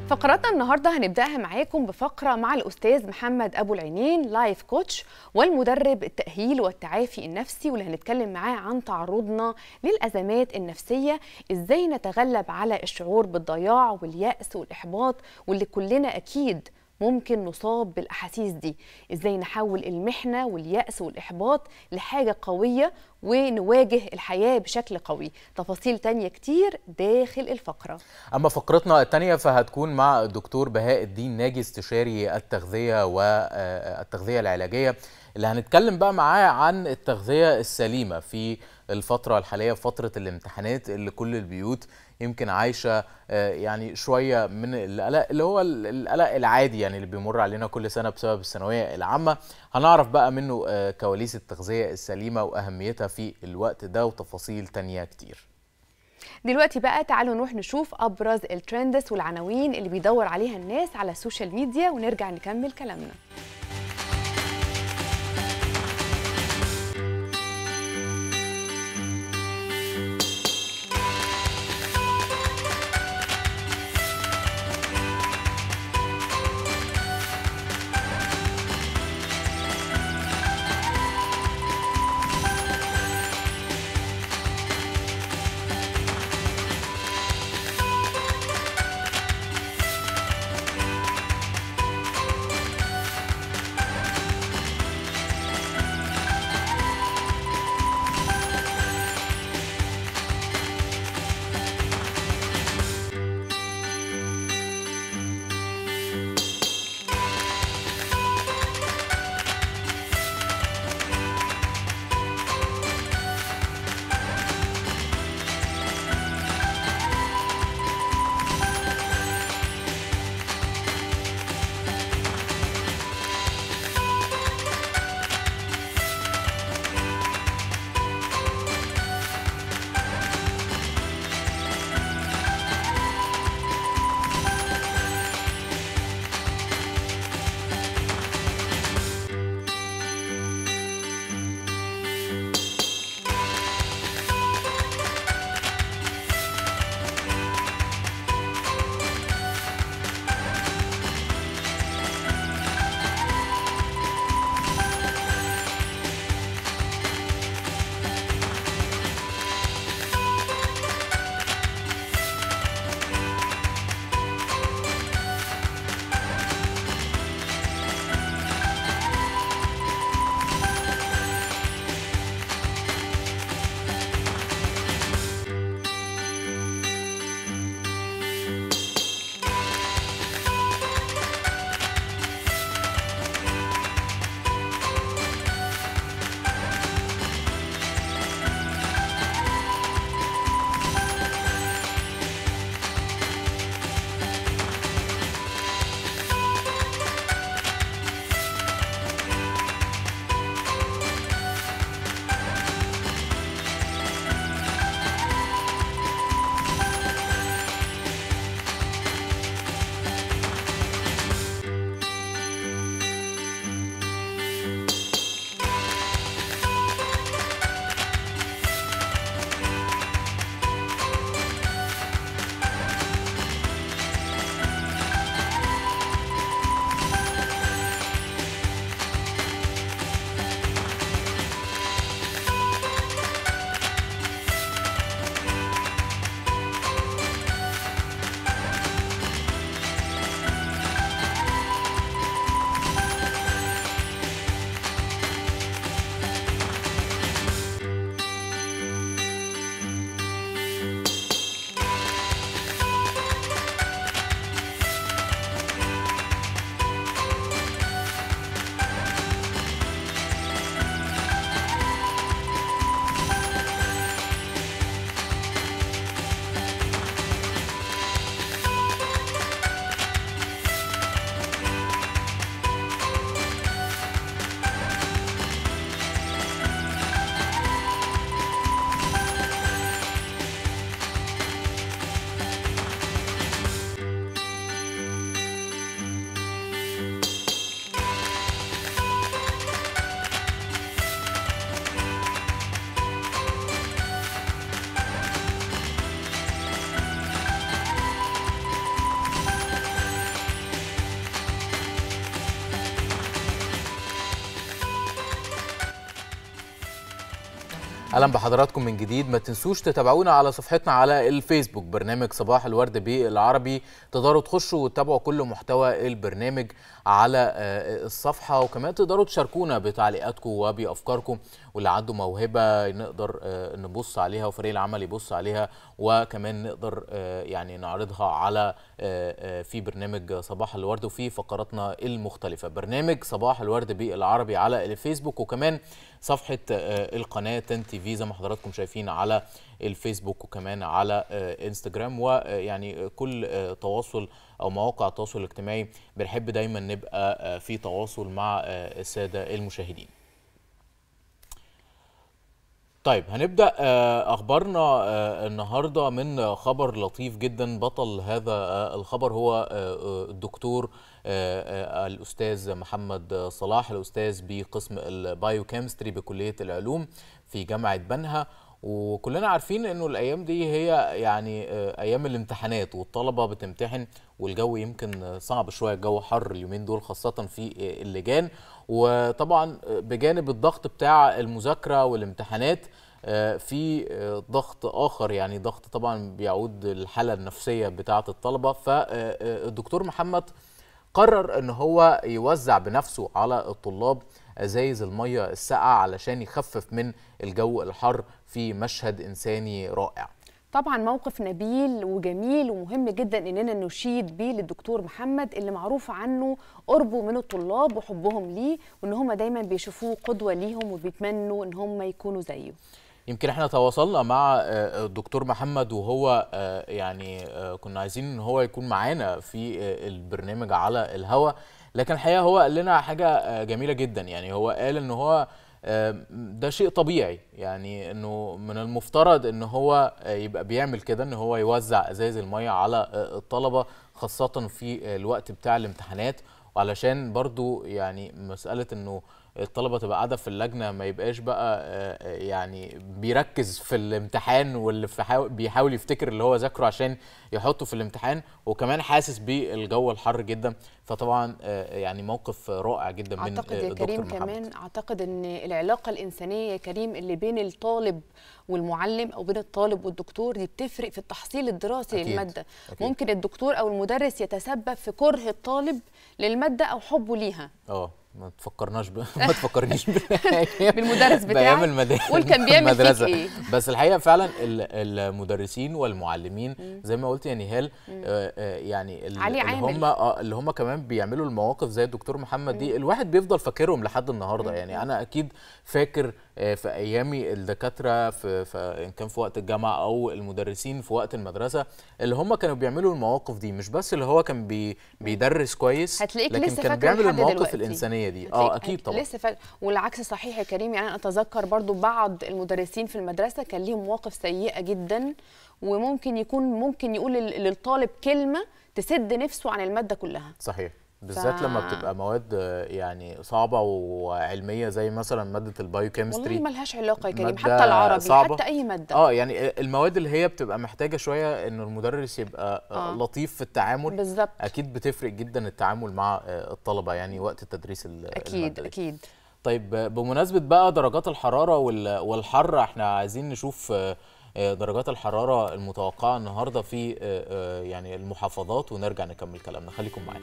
فقراتنا النهارده هنبداها معاكم بفقره مع الاستاذ محمد ابو العينين لايف كوتش والمدرب التاهيل والتعافي النفسي واللي هنتكلم معاه عن تعرضنا للازمات النفسيه ازاي نتغلب على الشعور بالضياع والياس والاحباط واللي كلنا اكيد ممكن نصاب بالاحاسيس دي ازاي نحول المحنه والياس والاحباط لحاجه قويه ونواجه الحياه بشكل قوي تفاصيل تانية كتير داخل الفقره اما فقرتنا الثانيه فهتكون مع الدكتور بهاء الدين ناجي استشاري التغذيه والتغذيه العلاجيه اللي هنتكلم بقى معاه عن التغذيه السليمه في الفتره الحاليه فتره الامتحانات اللي كل البيوت يمكن عايشه يعني شويه من القلق اللي هو القلق العادي يعني اللي بيمر علينا كل سنه بسبب الثانويه العامه هنعرف بقى منه كواليس التغذيه السليمه واهميتها في الوقت ده وتفاصيل تانية كتير دلوقتي بقى تعالوا نروح نشوف ابرز الترندس والعناوين اللي بيدور عليها الناس على السوشيال ميديا ونرجع نكمل كلامنا اهلا بحضراتكم من جديد ما تنسوش تتابعونا على صفحتنا على الفيسبوك برنامج صباح الورد بالعربي تقدروا تخشوا وتتابعوا كل محتوى البرنامج على الصفحه وكمان تقدروا تشاركونا بتعليقاتكم وبافكاركم واللي عنده موهبه نقدر نبص عليها وفريق العمل يبص عليها وكمان نقدر يعني نعرضها على في برنامج صباح الورد وفي فقراتنا المختلفه برنامج صباح الورد بالعربي على الفيسبوك وكمان صفحه القناه تن تي في زي ما حضراتكم شايفين على الفيسبوك وكمان على انستجرام ويعني كل تواصل او مواقع التواصل الاجتماعي بنحب دايما نبقى في تواصل مع الساده المشاهدين طيب هنبدا اخبارنا النهارده من خبر لطيف جدا بطل هذا الخبر هو الدكتور الاستاذ محمد صلاح الاستاذ بقسم البايوكيمستري بكليه العلوم في جامعه بنها وكلنا عارفين انه الايام دي هي يعني ايام الامتحانات والطلبه بتمتحن والجو يمكن صعب شويه الجو حر اليومين دول خاصه في اللجان وطبعا بجانب الضغط بتاع المذاكره والامتحانات في ضغط اخر يعني ضغط طبعا بيعود للحاله النفسيه بتاعه الطلبه فالدكتور محمد قرر ان هو يوزع بنفسه على الطلاب ازايز الميه الساقعه علشان يخفف من الجو الحر في مشهد انساني رائع طبعا موقف نبيل وجميل ومهم جدا اننا نشيد بيه للدكتور محمد اللي معروف عنه قربه من الطلاب وحبهم ليه وان هم دايما بيشوفوه قدوه ليهم وبيتمنوا ان هم يكونوا زيه يمكن احنا تواصلنا مع الدكتور محمد وهو يعني كنا عايزين ان هو يكون معانا في البرنامج على الهوا لكن الحقيقه هو قال لنا حاجه جميله جدا يعني هو قال ان هو ده شيء طبيعي يعني انه من المفترض ان هو يبقى بيعمل كده ان هو يوزع ازايز الميه على الطلبه خاصه في الوقت بتاع الامتحانات وعلشان برضو يعني مساله انه الطلبه تبقى قاعده في اللجنه ما يبقاش بقى يعني بيركز في الامتحان واللي بيحاول يفتكر اللي هو ذاكره عشان يحطه في الامتحان وكمان حاسس بالجو الحر جدا فطبعا يعني موقف رائع جدا من اعتقد يا كريم محمد. كمان اعتقد ان العلاقه الانسانيه يا كريم اللي بين الطالب والمعلم او بين الطالب والدكتور دي بتفرق في التحصيل الدراسي أكيد. للماده أكيد. ممكن الدكتور او المدرس يتسبب في كره الطالب للماده او حبه ليها اه ما تفكرناش ب... ما تفكرنيش بالمدرس بتاعك بايام المد... قول كان بيعمل فيك المدرسة. ايه بس الحقيقه فعلا ال- المدرسين والمعلمين زي ما قلت يا نهال آه، آه، يعني ال- علي اللي عامل. هم آه، اللي هم كمان بيعملوا المواقف زي الدكتور محمد دي الواحد بيفضل فاكرهم لحد النهارده يعني انا اكيد فاكر آه، في ايامي الدكاتره في, في ان كان في وقت الجامعه او المدرسين في وقت المدرسه اللي هم كانوا بيعملوا المواقف دي مش بس اللي هو كان بي بيدرس كويس هتلاقيك لكن لسه كان فاكره بيعمل لحد المواقف دلوقتي. الانسانيه دي هتلاقيك اه اكيد طبعا لسه فاكر والعكس صحيح يا كريم يعني انا اتذكر برضو بعض المدرسين في المدرسه كان ليهم مواقف سيئه جدا وممكن يكون ممكن يقول لل- للطالب كلمه تسد نفسه عن الماده كلها صحيح بالذات لما بتبقى مواد آه، يعني صعبه وعلميه زي مثلا ماده والله البايوكيمستري ملهاش علاقه يا كريم مادة حتى العربي صعبة. حتى اي ماده اه يعني المواد اللي هي بتبقى محتاجه شويه ان المدرس يبقى آه. آه. لطيف في التعامل بالظبط اكيد بتفرق جدا التعامل مع آه، الطلبه يعني وقت تدريس ال- اكيد المادة دي. اكيد طيب آه، بمناسبه بقى درجات الحراره وال- والحر احنا عايزين نشوف آه، آه، درجات الحراره المتوقعه النهارده في آه، آه، يعني المحافظات ونرجع نكمل كلامنا خليكم معانا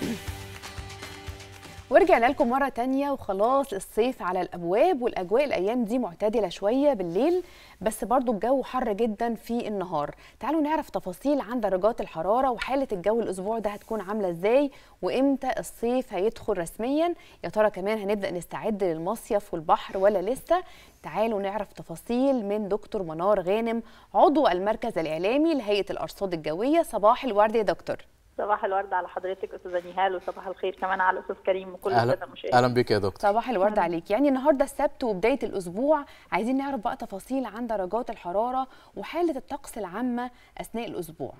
ورجعنا لكم مرة تانية وخلاص الصيف على الأبواب والأجواء الأيام دي معتدلة شوية بالليل بس برضو الجو حر جدا في النهار تعالوا نعرف تفاصيل عن درجات الحرارة وحالة الجو الأسبوع ده هتكون عاملة إزاي وإمتى الصيف هيدخل رسميا يا ترى كمان هنبدأ نستعد للمصيف والبحر ولا لسه تعالوا نعرف تفاصيل من دكتور منار غانم عضو المركز الإعلامي لهيئة الأرصاد الجوية صباح الورد يا دكتور صباح الورد على حضرتك استاذه نهال وصباح الخير كمان على الاستاذ كريم وكل اهلا الساده المشاهدين اهلا بك يا دكتور صباح الورد عليك يعني النهارده السبت وبدايه الاسبوع عايزين نعرف بقى تفاصيل عن درجات الحراره وحاله الطقس العامه اثناء الاسبوع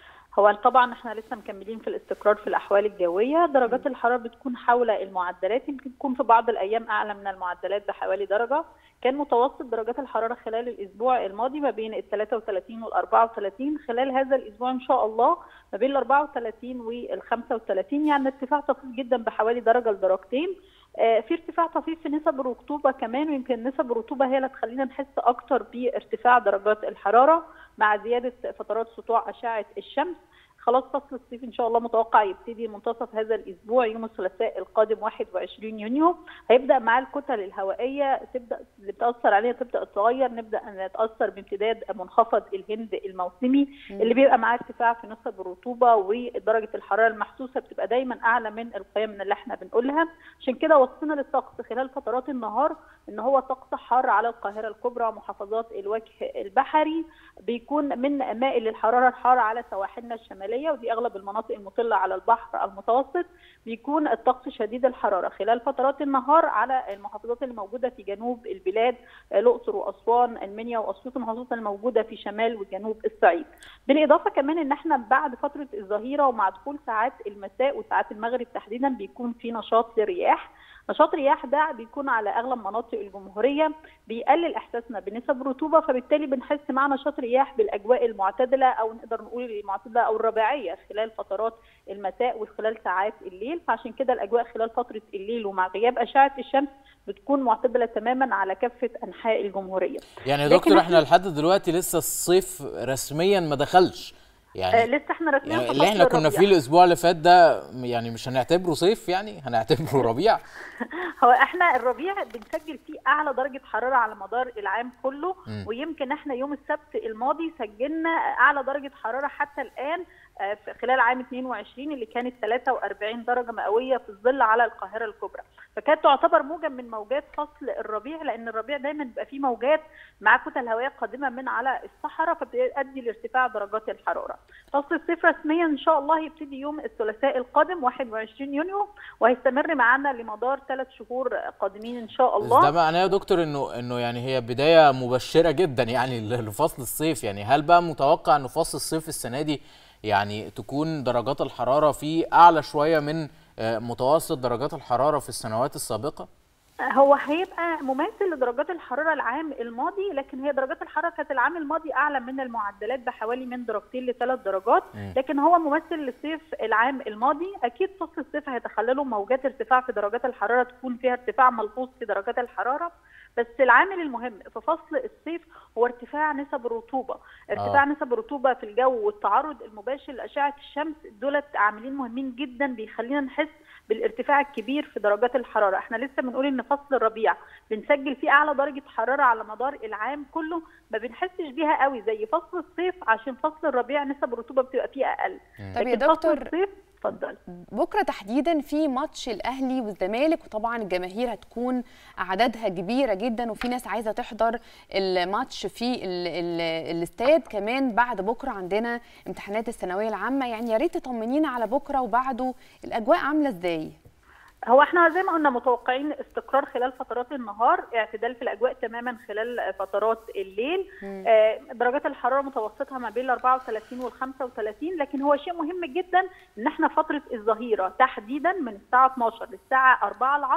هو طبعا احنا لسه مكملين في الاستقرار في الاحوال الجويه درجات الحراره بتكون حول المعدلات يمكن تكون في بعض الايام اعلى من المعدلات بحوالي درجه كان متوسط درجات الحراره خلال الاسبوع الماضي ما بين ال 33 وال 34 خلال هذا الاسبوع ان شاء الله ما بين ال 34 وال 35 يعني ارتفاع طفيف جدا بحوالي درجه لدرجتين في ارتفاع طفيف في نسب الرطوبه كمان ويمكن نسب الرطوبه هي اللي تخلينا نحس اكتر بارتفاع درجات الحراره مع زياده فترات سطوع اشعه الشمس خلاص فصل الصيف ان شاء الله متوقع يبتدي منتصف هذا الاسبوع يوم الثلاثاء القادم 21 يونيو هيبدا معاه الكتل الهوائيه تبدا اللي بتاثر عليها تبدا تتغير نبدا نتاثر بامتداد منخفض الهند الموسمي اللي بيبقى معاه ارتفاع في نسب الرطوبه ودرجه الحراره المحسوسه بتبقى دايما اعلى من القيم اللي احنا بنقولها عشان كده وصلنا للطقس خلال فترات النهار ان هو طقس حار على القاهره الكبرى ومحافظات الوجه البحري بيكون من مائل للحراره الحاره على سواحلنا الشماليه ودي اغلب المناطق المطله على البحر المتوسط بيكون الطقس شديد الحراره خلال فترات النهار على المحافظات اللي موجوده في جنوب البلاد الاقصر واسوان المنيا واسيوط المحافظات الموجوده في شمال وجنوب الصعيد بالاضافه كمان ان احنا بعد فتره الظهيره ومع دخول ساعات المساء وساعات المغرب تحديدا بيكون في نشاط للرياح نشاط الرياح ده بيكون على اغلب مناطق الجمهوريه بيقلل احساسنا بنسب الرطوبه فبالتالي بنحس مع نشاط رياح بالاجواء المعتدله او نقدر نقول المعتدله او الرباعيه خلال فترات المساء وخلال ساعات الليل فعشان كده الاجواء خلال فتره الليل ومع غياب اشعه الشمس بتكون معتدله تماما على كافه انحاء الجمهوريه يعني يا دكتور احنا لحد دلوقتي لسه الصيف رسميا ما دخلش يعني آه لسه احنا رسميا يعني اللي احنا كنا فيه الاسبوع اللي فات ده يعني مش هنعتبره صيف يعني هنعتبره ربيع هو احنا الربيع بنسجل فيه اعلى درجه حراره على مدار العام كله م. ويمكن احنا يوم السبت الماضي سجلنا اعلى درجه حراره حتى الان في خلال عام 22 اللي كانت 43 درجه مئويه في الظل على القاهره الكبرى فكانت تعتبر موجه من موجات فصل الربيع لان الربيع دايما بيبقى فيه موجات مع كتل هوائيه قادمه من على الصحراء فبتؤدي لارتفاع درجات الحراره فصل الصيف رسميا ان شاء الله يبتدي يوم الثلاثاء القادم 21 يونيو وهيستمر معانا لمدار ثلاث شهور قادمين ان شاء الله ده معناه يا دكتور انه انه يعني هي بدايه مبشره جدا يعني لفصل الصيف يعني هل بقى متوقع انه فصل الصيف السنه دي يعني تكون درجات الحراره فيه اعلى شويه من متوسط درجات الحراره في السنوات السابقه؟ هو هيبقى مماثل لدرجات الحراره العام الماضي لكن هي درجات الحراره كانت العام الماضي اعلى من المعدلات بحوالي من درجتين لثلاث درجات لكن هو ممثل للصيف العام الماضي اكيد فصل الصيف هيتخلله موجات ارتفاع في درجات الحراره تكون فيها ارتفاع ملحوظ في درجات الحراره بس العامل المهم في فصل الصيف هو ارتفاع نسب الرطوبه ارتفاع آه. نسب الرطوبه في الجو والتعرض المباشر لاشعه الشمس دولت عاملين مهمين جدا بيخلينا نحس بالارتفاع الكبير في درجات الحراره احنا لسه بنقول ان فصل الربيع بنسجل فيه اعلى درجه حراره على مدار العام كله ما بنحسش بيها قوي زي فصل الصيف عشان فصل الربيع نسب الرطوبه بتبقى فيه اقل طب يا دكتور الصيف اتفضل بكره تحديدا في ماتش الاهلي والزمالك وطبعا الجماهير هتكون اعدادها كبيره جدا وفي ناس عايزه تحضر الماتش في ال ال الاستاد كمان بعد بكره عندنا امتحانات الثانويه العامه يعني يا ريت تطمنينا على بكره وبعده الاجواء عامله ازاي هو احنا زي ما قلنا متوقعين استقرار خلال فترات النهار اعتدال في الاجواء تماما خلال فترات الليل آه درجات الحراره متوسطها ما بين ال 34 وال 35 لكن هو شيء مهم جدا ان احنا فتره الظهيره تحديدا من الساعه 12 للساعه 4 العصر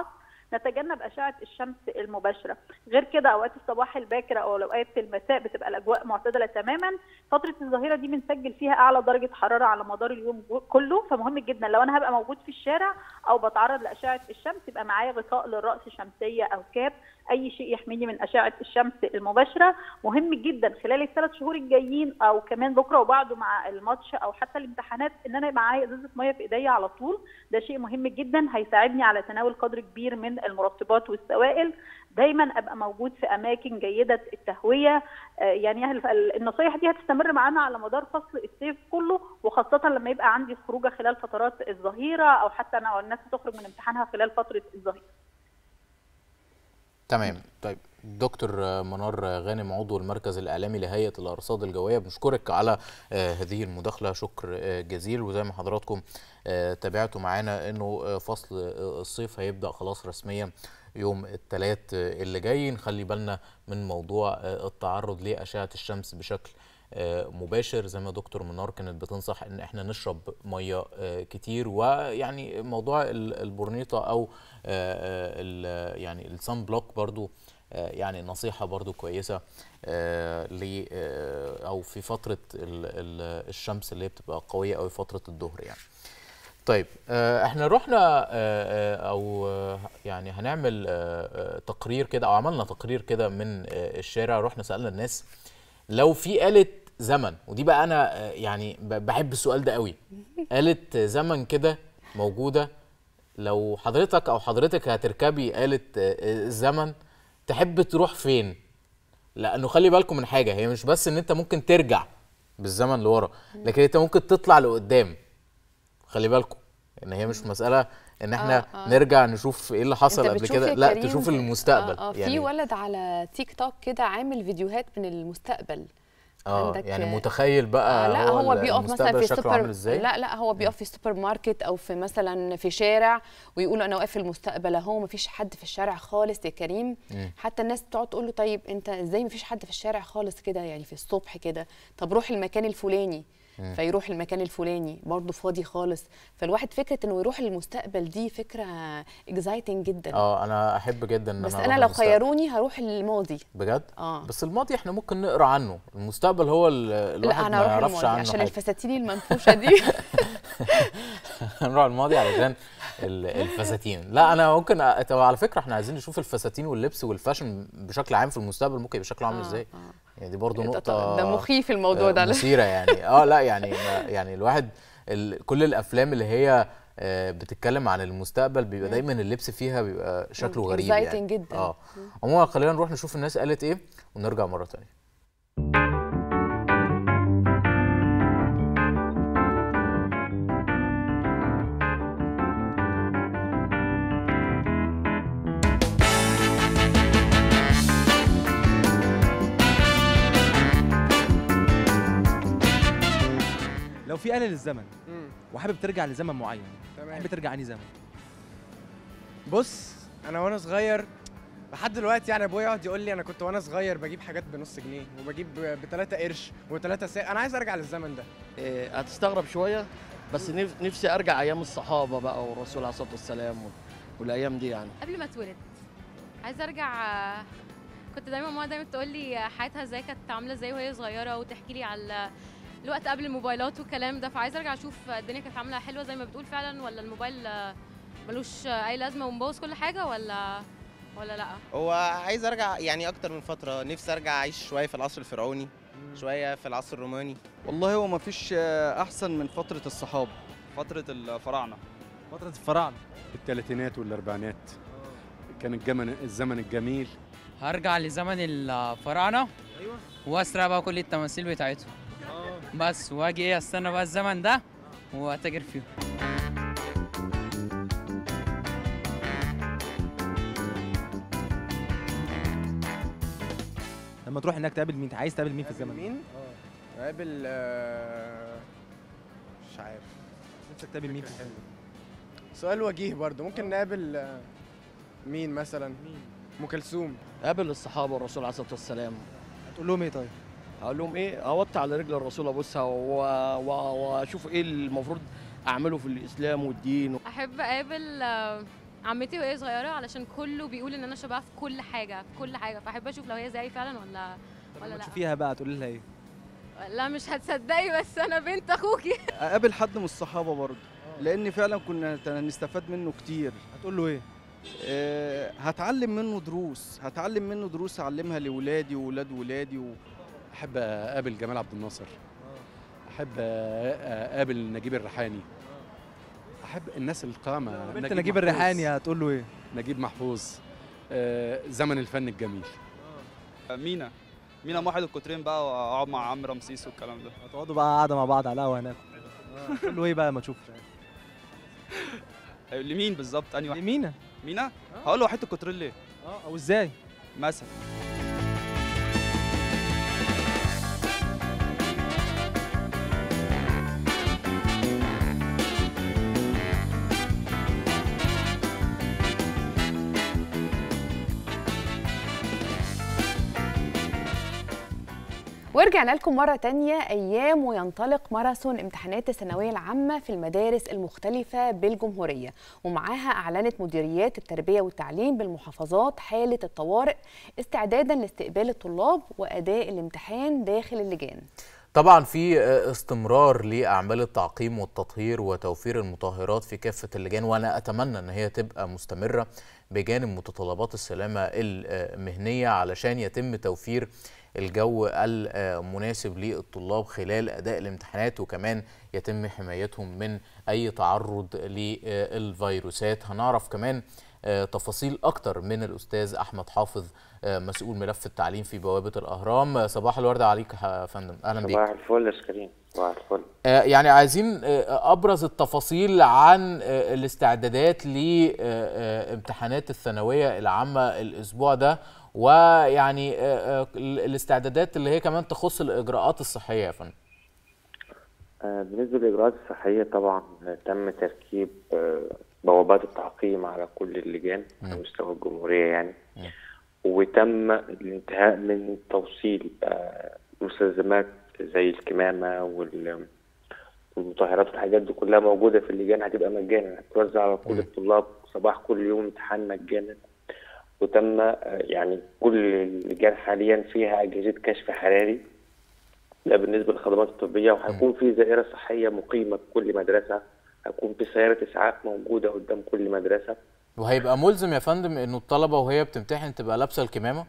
نتجنب اشعه الشمس المباشره غير كده اوقات الصباح الباكر او اوقات المساء بتبقى الاجواء معتدله تماما فتره الظهيره دي بنسجل فيها اعلى درجه حراره على مدار اليوم كله فمهم جدا لو انا هبقى موجود في الشارع او بتعرض لاشعه الشمس يبقى معايا غطاء للراس شمسيه او كاب اي شيء يحميني من اشعه الشمس المباشره مهم جدا خلال الثلاث شهور الجايين او كمان بكره وبعده مع الماتش او حتى الامتحانات ان انا يبقى معايا ازازه ميه في ايديا على طول ده شيء مهم جدا هيساعدني على تناول قدر كبير من المرطبات والسوائل دايما ابقى موجود في اماكن جيده التهويه يعني النصايح دي هتستمر معانا على مدار فصل الصيف كله وخاصه لما يبقى عندي خروجه خلال فترات الظهيره او حتى انا الناس تخرج من امتحانها خلال فتره الظهيره تمام طيب دكتور منار غانم عضو المركز الاعلامي لهيئه الارصاد الجويه بنشكرك على هذه المداخله شكر جزيل وزي ما حضراتكم تابعتوا معانا انه فصل الصيف هيبدا خلاص رسميا يوم الثلاث اللي جاي نخلي بالنا من موضوع التعرض لاشعه الشمس بشكل مباشر زي ما دكتور منار كانت بتنصح ان احنا نشرب ميه كتير ويعني موضوع البورنيطه او يعني الصن بلوك برضو يعني نصيحه برضو كويسه ل او في فتره الشمس اللي بتبقى قويه قوي فتره الظهر يعني طيب احنا رحنا او يعني هنعمل تقرير كده او عملنا تقرير كده من الشارع رحنا سالنا الناس لو في آلة زمن ودي بقى انا يعني بحب السؤال ده قوي آلة زمن كده موجودة لو حضرتك او حضرتك هتركبي آلة الزمن تحب تروح فين لانه خلي بالكم من حاجة هي مش بس ان انت ممكن ترجع بالزمن لورا لكن انت ممكن تطلع لقدام خلي بالكم ان هي مش مسألة ان احنا آه آه. نرجع نشوف ايه اللي حصل قبل كده لا تشوف المستقبل آه آه يعني في ولد على تيك توك كده عامل فيديوهات من المستقبل اه يعني متخيل بقى آه لا هو, هو بيقف مثلا في السوبر ازاي؟ لا لا هو بيقف في السوبر ماركت او في مثلا في شارع ويقول انا واقف في المستقبل اهو ما فيش حد في الشارع خالص يا كريم م. حتى الناس تقعد تقول له طيب انت ازاي ما فيش حد في الشارع خالص كده يعني في الصبح كده طب روح المكان الفلاني فيروح المكان الفلاني برضه فاضي خالص فالواحد فكره انه يروح للمستقبل دي فكره اكزايتنج جدا اه انا احب جدا ان بس انا, أنا لو خيروني هروح للماضي بجد اه بس الماضي احنا ممكن نقرا عنه المستقبل هو الواحد لا أنا ما يعرفش عنه عشان حاجة. الفساتين المنفوشه دي هنروح الماضي علشان الفساتين لا انا ممكن أ... طب على فكره احنا عايزين نشوف الفساتين واللبس والفاشن بشكل عام في المستقبل ممكن يبقى شكله عامل آه، ازاي آه. يعني دي برضو نقطه ده مخيف الموضوع ده مثيره يعني اه لا يعني يعني الواحد ال... كل الافلام اللي هي آه، بتتكلم عن المستقبل بيبقى دايما اللبس فيها بيبقى شكله غريب يعني exciting جدا. اه عموما خلينا نروح نشوف الناس قالت ايه ونرجع مره ثانيه لو في آلة للزمن وحابب ترجع لزمن معين تمام تحب ترجع انهي زمن بص انا وانا صغير لحد دلوقتي يعني ابويا يقعد يقول لي انا كنت وانا صغير بجيب حاجات بنص جنيه وبجيب ب 3 قرش و3 ساعة انا عايز ارجع للزمن ده إيه، هتستغرب شويه بس نف- نفسي ارجع ايام الصحابه بقى والرسول عليه الصلاه والسلام وال- والايام دي يعني قبل ما اتولد عايزه ارجع آه، كنت دايما ماما دايما تقول لي حياتها ازاي كانت عامله ازاي وهي صغيره وتحكي لي على الوقت قبل الموبايلات والكلام ده فعايزه ارجع اشوف الدنيا كانت عامله حلوه زي ما بتقول فعلا ولا الموبايل آه، ملوش آه، اي لازمه ومبوظ كل حاجه ولا ولا لا هو عايز ارجع يعني اكتر من فتره نفسي ارجع اعيش شويه في العصر الفرعوني شويه في العصر الروماني والله هو ما فيش احسن من فتره الصحابه فتره الفراعنه فترة الفراعنة الثلاثينات والاربعينات كان الجمن الزمن الجميل هرجع لزمن الفراعنه ايوه واسرق بقى كل التماثيل بتاعتهم بس واجي ايه استنى بقى الزمن ده واتاجر فيه لما تروح هناك تقابل مين عايز تقابل مين في قابل الزمن مين؟ قابل آه، مش عارف نفسك تقابل مين في الزمن سؤال وجيه برضه ممكن نقابل آه، مين مثلا ام كلثوم قابل الصحابه والرسول عليه الصلاه والسلام هتقول لهم ايه طيب هقول لهم ايه اوطي على رجل الرسول ابوسها و- و- واشوف ايه المفروض اعمله في الاسلام والدين احب اقابل آه، عمتي وهي صغيره علشان كله بيقول ان انا شبهها في كل حاجه في كل حاجه فاحب اشوف لو هي زيي فعلا ولا ولا لما لا تشوفيها بقى تقولي لها ايه لا مش هتصدقي بس انا بنت اخوكي اقابل حد من الصحابه برضه لان فعلا كنا نستفاد منه كتير هتقول له ايه آه، هتعلم منه دروس هتعلم منه دروس اعلمها لاولادي واولاد ولادي و... احب اقابل جمال عبد الناصر احب اقابل نجيب الريحاني احب الناس القامه بنت نجيب الريحاني هتقول له ايه نجيب محفوظ آه، زمن الفن الجميل مينا مينا موحد الكترين بقى واقعد مع عم رمسيس والكلام ده هتقعدوا بقى قاعده مع بعض على القهوه هناك تقول له ايه بقى ما تشوف لمين بالظبط انهي واحد مينا مينا هقول له وحيد الكترين ليه اه او ازاي مثلا ورجعنا لكم مرة تانية أيام وينطلق ماراثون امتحانات الثانوية العامة في المدارس المختلفة بالجمهورية ومعاها أعلنت مديريات التربية والتعليم بالمحافظات حالة الطوارئ استعدادا لاستقبال الطلاب وأداء الامتحان داخل اللجان طبعا في استمرار لاعمال التعقيم والتطهير وتوفير المطهرات في كافه اللجان وانا اتمنى ان هي تبقى مستمره بجانب متطلبات السلامه المهنيه علشان يتم توفير الجو المناسب للطلاب خلال اداء الامتحانات وكمان يتم حمايتهم من اي تعرض للفيروسات هنعرف كمان تفاصيل اكتر من الاستاذ احمد حافظ مسؤول ملف التعليم في بوابه الاهرام صباح الورد عليك يا فندم اهلا بيك صباح الفل يا كريم صباح الفل يعني عايزين ابرز التفاصيل عن الاستعدادات لامتحانات الثانويه العامه الاسبوع ده ويعني الاستعدادات اللي هي كمان تخص الاجراءات الصحيه يا فندم بالنسبه للاجراءات الصحيه طبعا تم تركيب بوابات التعقيم على كل اللجان على مستوى الجمهوريه يعني وتم الانتهاء من توصيل مستلزمات زي الكمامه والمطهرات والحاجات دي كلها موجوده في اللجان هتبقى مجانا هتتوزع على كل الطلاب صباح كل يوم امتحان مجانا وتم يعني كل اللجان حاليا فيها اجهزه كشف حراري ده بالنسبه للخدمات الطبيه وهيكون في زائره صحيه مقيمه في كل مدرسه هيكون في سياره اسعاف موجوده قدام كل مدرسه وهيبقى ملزم يا فندم انه الطلبه وهي بتمتحن تبقى لابسه الكمامه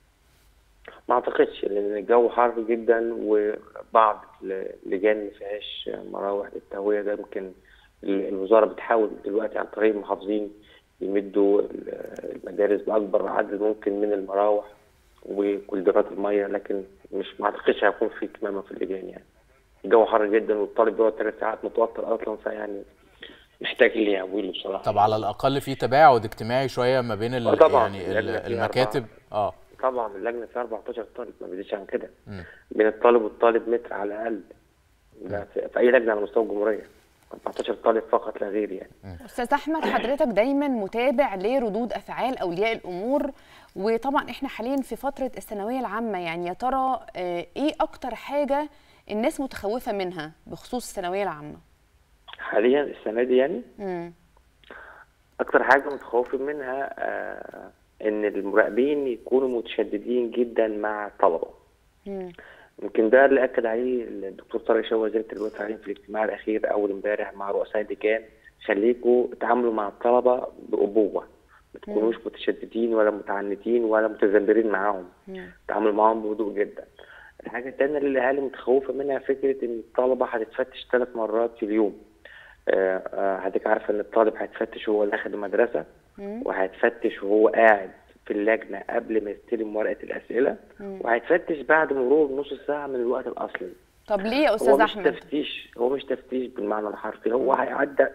ما اعتقدش لان الجو حر جدا وبعض اللجان ما فيهاش مراوح للتهويه ده يمكن الوزاره بتحاول دلوقتي عن طريق المحافظين يمدوا المدارس باكبر عدد ممكن من المراوح وكولدرات الميه لكن مش ما اعتقدش هيكون في كمامه في اللجان يعني الجو حر جدا والطالب بيقعد ثلاث ساعات متوتر اصلا فيعني محتاج اللي يعويله بصراحه طب على الاقل في تباعد اجتماعي شويه ما بين ال... طبعا يعني المكاتب اه طبعا اللجنه فيها 14 طالب ما بيزيدش عن كده بين الطالب والطالب متر على الاقل ده في اي لجنه على مستوى الجمهوريه 14 طالب فقط لا غير يعني استاذ احمد حضرتك دايما متابع لردود افعال اولياء الامور وطبعا احنا حاليا في فتره الثانويه العامه يعني يا ترى ايه اكتر حاجه الناس متخوفه منها بخصوص الثانويه العامه حاليا السنه دي يعني امم اكتر حاجه متخوفين منها آه ان المراقبين يكونوا متشددين جدا مع الطلبه يمكن ده اللي اكد عليه الدكتور طارق شوقي وزير التربيه والتعليم في الاجتماع الاخير اول امبارح مع رؤساء اللجان خليكوا تعاملوا مع الطلبه بابوه ما تكونوش متشددين ولا متعنتين ولا متذمرين معاهم تعاملوا معاهم بهدوء جدا الحاجه الثانيه اللي الاهالي متخوفه منها فكره ان الطلبه هتتفتش ثلاث مرات في اليوم حضرتك عارفه ان الطالب هيتفتش وهو داخل المدرسه وهيتفتش وهو قاعد في اللجنه قبل ما يستلم ورقه الاسئله وهيتفتش بعد مرور نص ساعه من الوقت الاصلي طب ليه يا هو استاذ مش احمد تفتيش هو مش تفتيش بالمعنى الحرفي هو هيعدى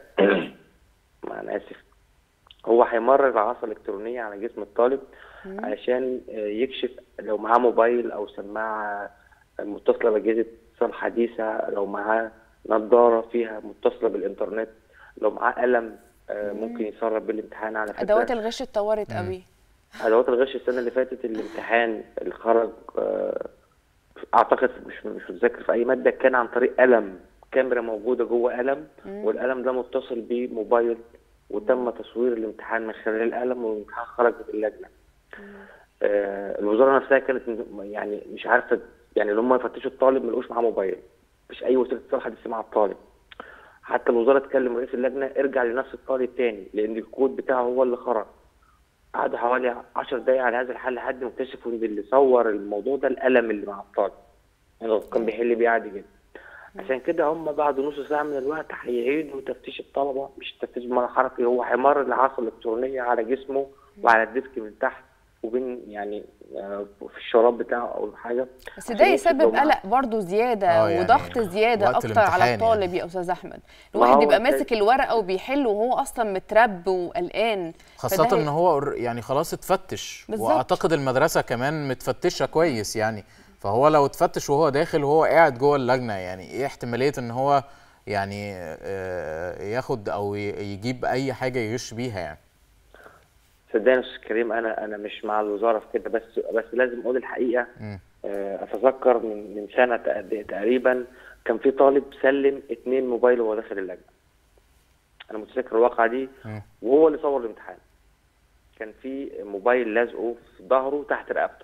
ما انا اسف هو هيمرر العصا الالكترونيه على جسم الطالب علشان يكشف لو معاه موبايل او سماعه متصله باجهزه اتصال حديثه لو معاه نظاره فيها متصله بالانترنت لو معاه قلم ممكن يسرب بالامتحان على فكره ادوات الغش اتطورت قوي ادوات الغش السنه اللي فاتت الامتحان اللي خرج اعتقد مش مش متذكر في اي ماده كان عن طريق قلم كاميرا موجوده جوه قلم والقلم ده متصل بموبايل وتم تصوير الامتحان من خلال القلم والامتحان خرج من اللجنه آه، الوزاره نفسها كانت م- يعني مش عارفه يعني اللي هم يفتشوا الطالب ما لقوش معاه موبايل مفيش اي وسيله اتصال حديثه مع الطالب حتى الوزاره تكلم رئيس اللجنه ارجع لنفس الطالب تاني لان الكود بتاعه هو اللي خرج قعدوا حوالي 10 دقايق على هذا الحل لحد ما اكتشفوا ان اللي صور الموضوع ده القلم اللي مع الطالب يعني كان بيحل بيه عادي جدا عشان كده هم بعد نص ساعه من الوقت هيعيدوا تفتيش الطلبه مش تفتيش بمعنى حركي هو هيمر العصا الالكترونيه على جسمه وعلى الديسك من تحت وبين يعني آه، في الشراب بتاعه او حاجه بس ده عشان يسبب يكتب له قلق برضه زياده آه، يعني وضغط زياده وقت اكتر الامتحان على يعني. الطالب يا استاذ احمد ما الواحد هو يبقى كان- ماسك الورقه وبيحل وهو اصلا مترب وقلقان خاصة فده ان هو ور- يعني خلاص اتفتش بالظبط. واعتقد المدرسة كمان متفتشة كويس يعني فهو لو اتفتش وهو داخل وهو قاعد جوه اللجنة يعني ايه احتمالية ان هو يعني آه، ياخد او ي- يجيب اي حاجة يغش بيها يعني صدقني يا استاذ كريم انا انا مش مع الوزاره في كده بس بس لازم اقول الحقيقه مم. آه، اتذكر من من سنه تق- تقريبا كان في طالب سلم اتنين موبايل وهو داخل اللجنه انا متذكر الواقعه دي مم. وهو اللي صور الامتحان كان في موبايل لازقه في ظهره تحت رقبته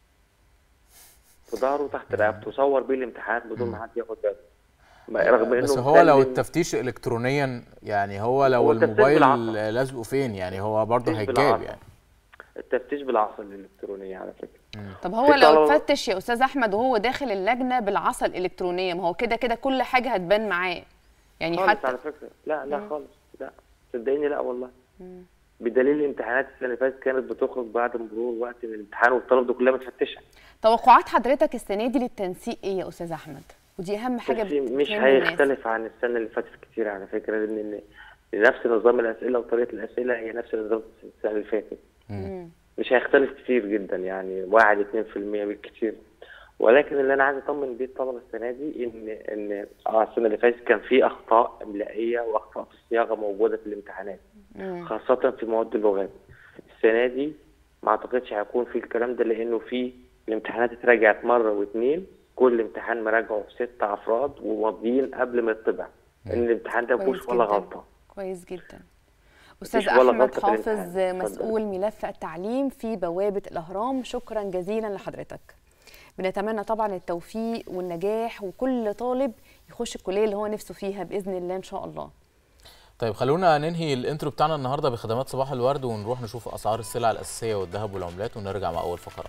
في ظهره تحت رقبته صور بيه الامتحان بدون ما حد ياخد باله ما- رغم انه بس هو لو سلم- التفتيش الكترونيا يعني هو لو هو التفتيش الموبايل بالعصا. لازقه فين يعني هو برضه التفتيش هيتجاب بالعصا. يعني التفتيش بالعصا الالكترونيه على فكره طب هو في لو طلبة- اتفتش يا استاذ احمد وهو داخل اللجنه بالعصا الالكترونيه ما هو كده كده كل حاجه هتبان معاه يعني خالص حتى على فكره لا لا مم. خالص لا صدقيني لا والله مم. بدليل الامتحانات السنه اللي فاتت كانت بتخرج بعد مرور وقت من الامتحان والطلبه دي كلها متفتشه توقعات حضرتك السنه دي للتنسيق ايه يا استاذ احمد ودي اهم حاجه بس مش بتهم الناس. هيختلف عن السنه اللي فاتت كتير على فكره لان نفس نظام الاسئله وطريقه الاسئله هي نفس نظام السنه اللي فاتت مم. مش هيختلف كتير جدا يعني واحد اتنين في المية بالكتير ولكن اللي انا عايز اطمن بيه الطلبه السنه دي ان ان اه السنه اللي فاتت كان في اخطاء املائيه واخطاء في الصياغه موجوده في الامتحانات مم. خاصه في مواد اللغات السنه دي ما اعتقدش هيكون في الكلام ده لانه في الامتحانات اتراجعت مره واتنين كل امتحان مراجعه بست افراد وماضيين قبل ما يطبع ان الامتحان ده ما كويس فيهوش ولا جداً. غلطه كويس جدا استاذ مفيش ولا احمد غلطة في حافظ الامتحان. مسؤول ملف التعليم في بوابه الاهرام شكرا جزيلا لحضرتك بنتمنى طبعا التوفيق والنجاح وكل طالب يخش الكليه اللي هو نفسه فيها باذن الله ان شاء الله طيب خلونا ننهي الانترو بتاعنا النهارده بخدمات صباح الورد ونروح نشوف اسعار السلع الاساسيه والذهب والعملات ونرجع مع اول فقرات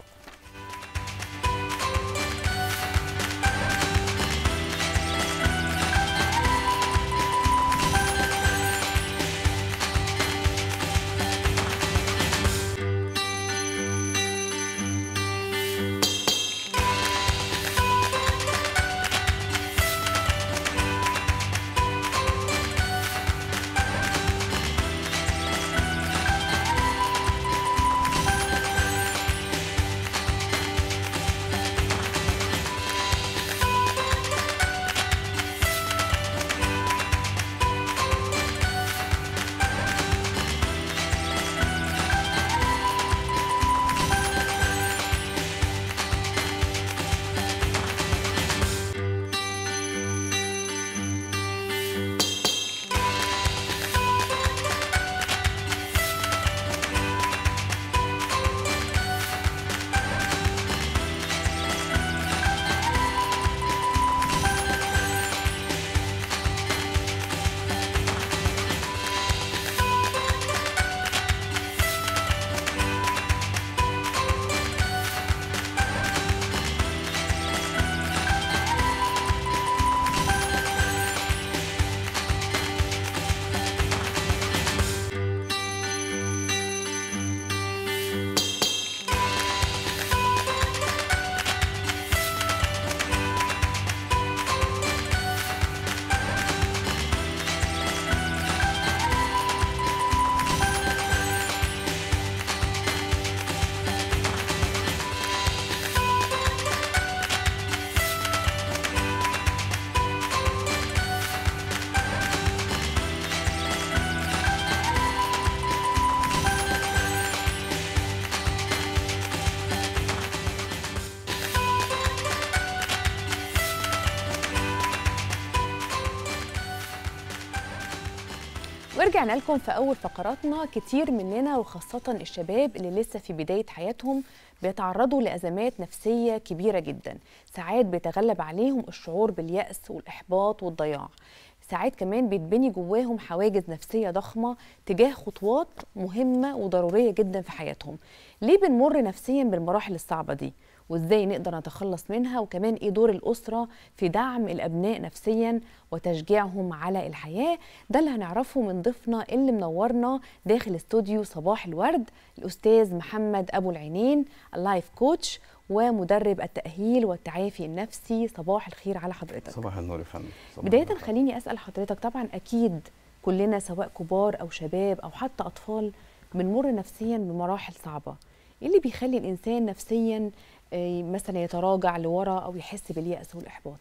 ورجعنا لكم في أول فقراتنا كتير مننا وخاصة الشباب اللي لسه في بداية حياتهم بيتعرضوا لأزمات نفسية كبيرة جدا ساعات بيتغلب عليهم الشعور باليأس والإحباط والضياع ساعات كمان بيتبني جواهم حواجز نفسية ضخمة تجاه خطوات مهمة وضرورية جدا في حياتهم ليه بنمر نفسيا بالمراحل الصعبة دي وازاي نقدر نتخلص منها وكمان ايه دور الاسره في دعم الابناء نفسيا وتشجيعهم على الحياه ده اللي هنعرفه من ضيفنا اللي منورنا داخل استوديو صباح الورد الاستاذ محمد ابو العينين اللايف كوتش ومدرب التاهيل والتعافي النفسي صباح الخير على حضرتك صباح النور يا فندم صباح بدايه النور. خليني اسال حضرتك طبعا اكيد كلنا سواء كبار او شباب او حتى اطفال بنمر نفسيا بمراحل صعبه ايه اللي بيخلي الانسان نفسيا آه، مثلا يتراجع لورا او يحس بالياس والاحباط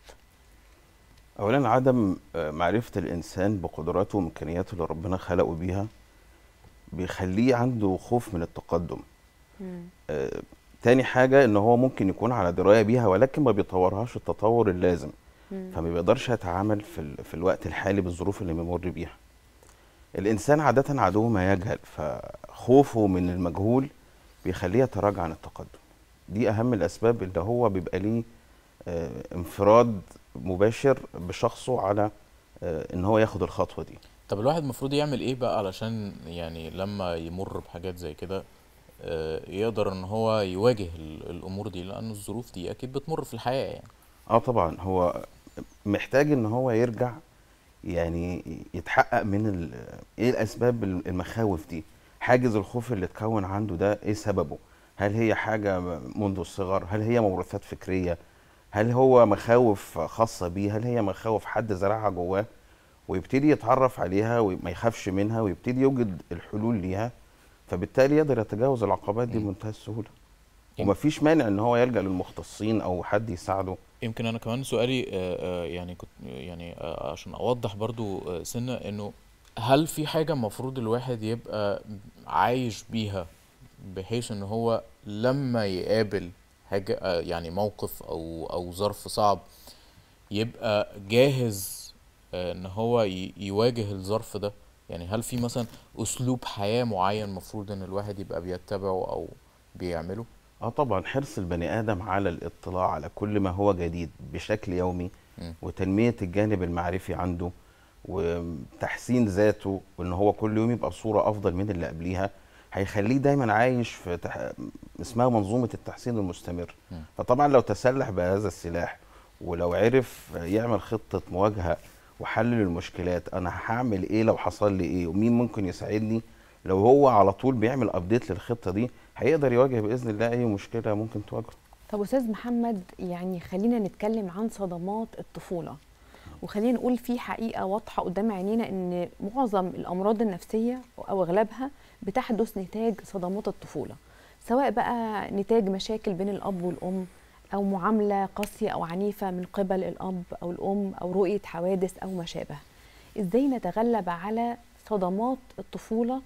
اولا عدم آه، معرفه الانسان بقدراته وامكانياته اللي ربنا خلقه بيها بيخليه عنده خوف من التقدم آه، تاني حاجه ان هو ممكن يكون على درايه بيها ولكن ما بيطورهاش التطور اللازم فما بيقدرش يتعامل في, ال... في الوقت الحالي بالظروف اللي بيمر بيها الانسان عاده عدو ما يجهل فخوفه من المجهول بيخليه يتراجع عن التقدم دي اهم الاسباب اللي هو بيبقى ليه آه، انفراد مباشر بشخصه على آه، ان هو ياخد الخطوه دي طب الواحد المفروض يعمل ايه بقى علشان يعني لما يمر بحاجات زي كده آه، يقدر ان هو يواجه ال- الامور دي لان الظروف دي اكيد بتمر في الحياه يعني اه طبعا هو محتاج ان هو يرجع يعني يتحقق من ال- ايه الاسباب المخاوف دي حاجز الخوف اللي اتكون عنده ده ايه سببه هل هي حاجه منذ الصغر هل هي موروثات فكريه هل هو مخاوف خاصه بيه هل هي مخاوف حد زرعها جواه ويبتدي يتعرف عليها وما يخافش منها ويبتدي يوجد الحلول ليها فبالتالي يقدر يتجاوز العقبات دي بمنتهى السهوله ومفيش مانع ان هو يلجا للمختصين او حد يساعده يمكن انا كمان سؤالي آه، آه، يعني كنت يعني آه، عشان اوضح برضو آه، سنة انه هل في حاجة المفروض الواحد يبقى عايش بيها بحيث ان هو لما يقابل حاجة آه، يعني موقف او او ظرف صعب يبقى جاهز آه، ان هو ي- يواجه الظرف ده يعني هل في مثلا اسلوب حياة معين المفروض ان الواحد يبقى بيتبعه او بيعمله اه طبعا حرص البني ادم على الاطلاع على كل ما هو جديد بشكل يومي مم. وتنميه الجانب المعرفي عنده وتحسين ذاته وان هو كل يوم يبقى بصوره افضل من اللي قبليها هيخليه دايما عايش في تح... اسمها منظومه التحسين المستمر مم. فطبعا لو تسلح بهذا السلاح ولو عرف يعمل خطه مواجهه وحل للمشكلات انا هعمل ايه لو حصل لي ايه ومين ممكن يساعدني لو هو على طول بيعمل ابديت للخطه دي هيقدر يواجه باذن الله اي مشكله ممكن تواجهه طب استاذ محمد يعني خلينا نتكلم عن صدمات الطفوله وخلينا نقول في حقيقه واضحه قدام عينينا ان معظم الامراض النفسيه او اغلبها بتحدث نتاج صدمات الطفوله سواء بقى نتاج مشاكل بين الاب والام او معامله قاسيه او عنيفه من قبل الاب او الام او رؤيه حوادث او ما شابه ازاي نتغلب على صدمات الطفوله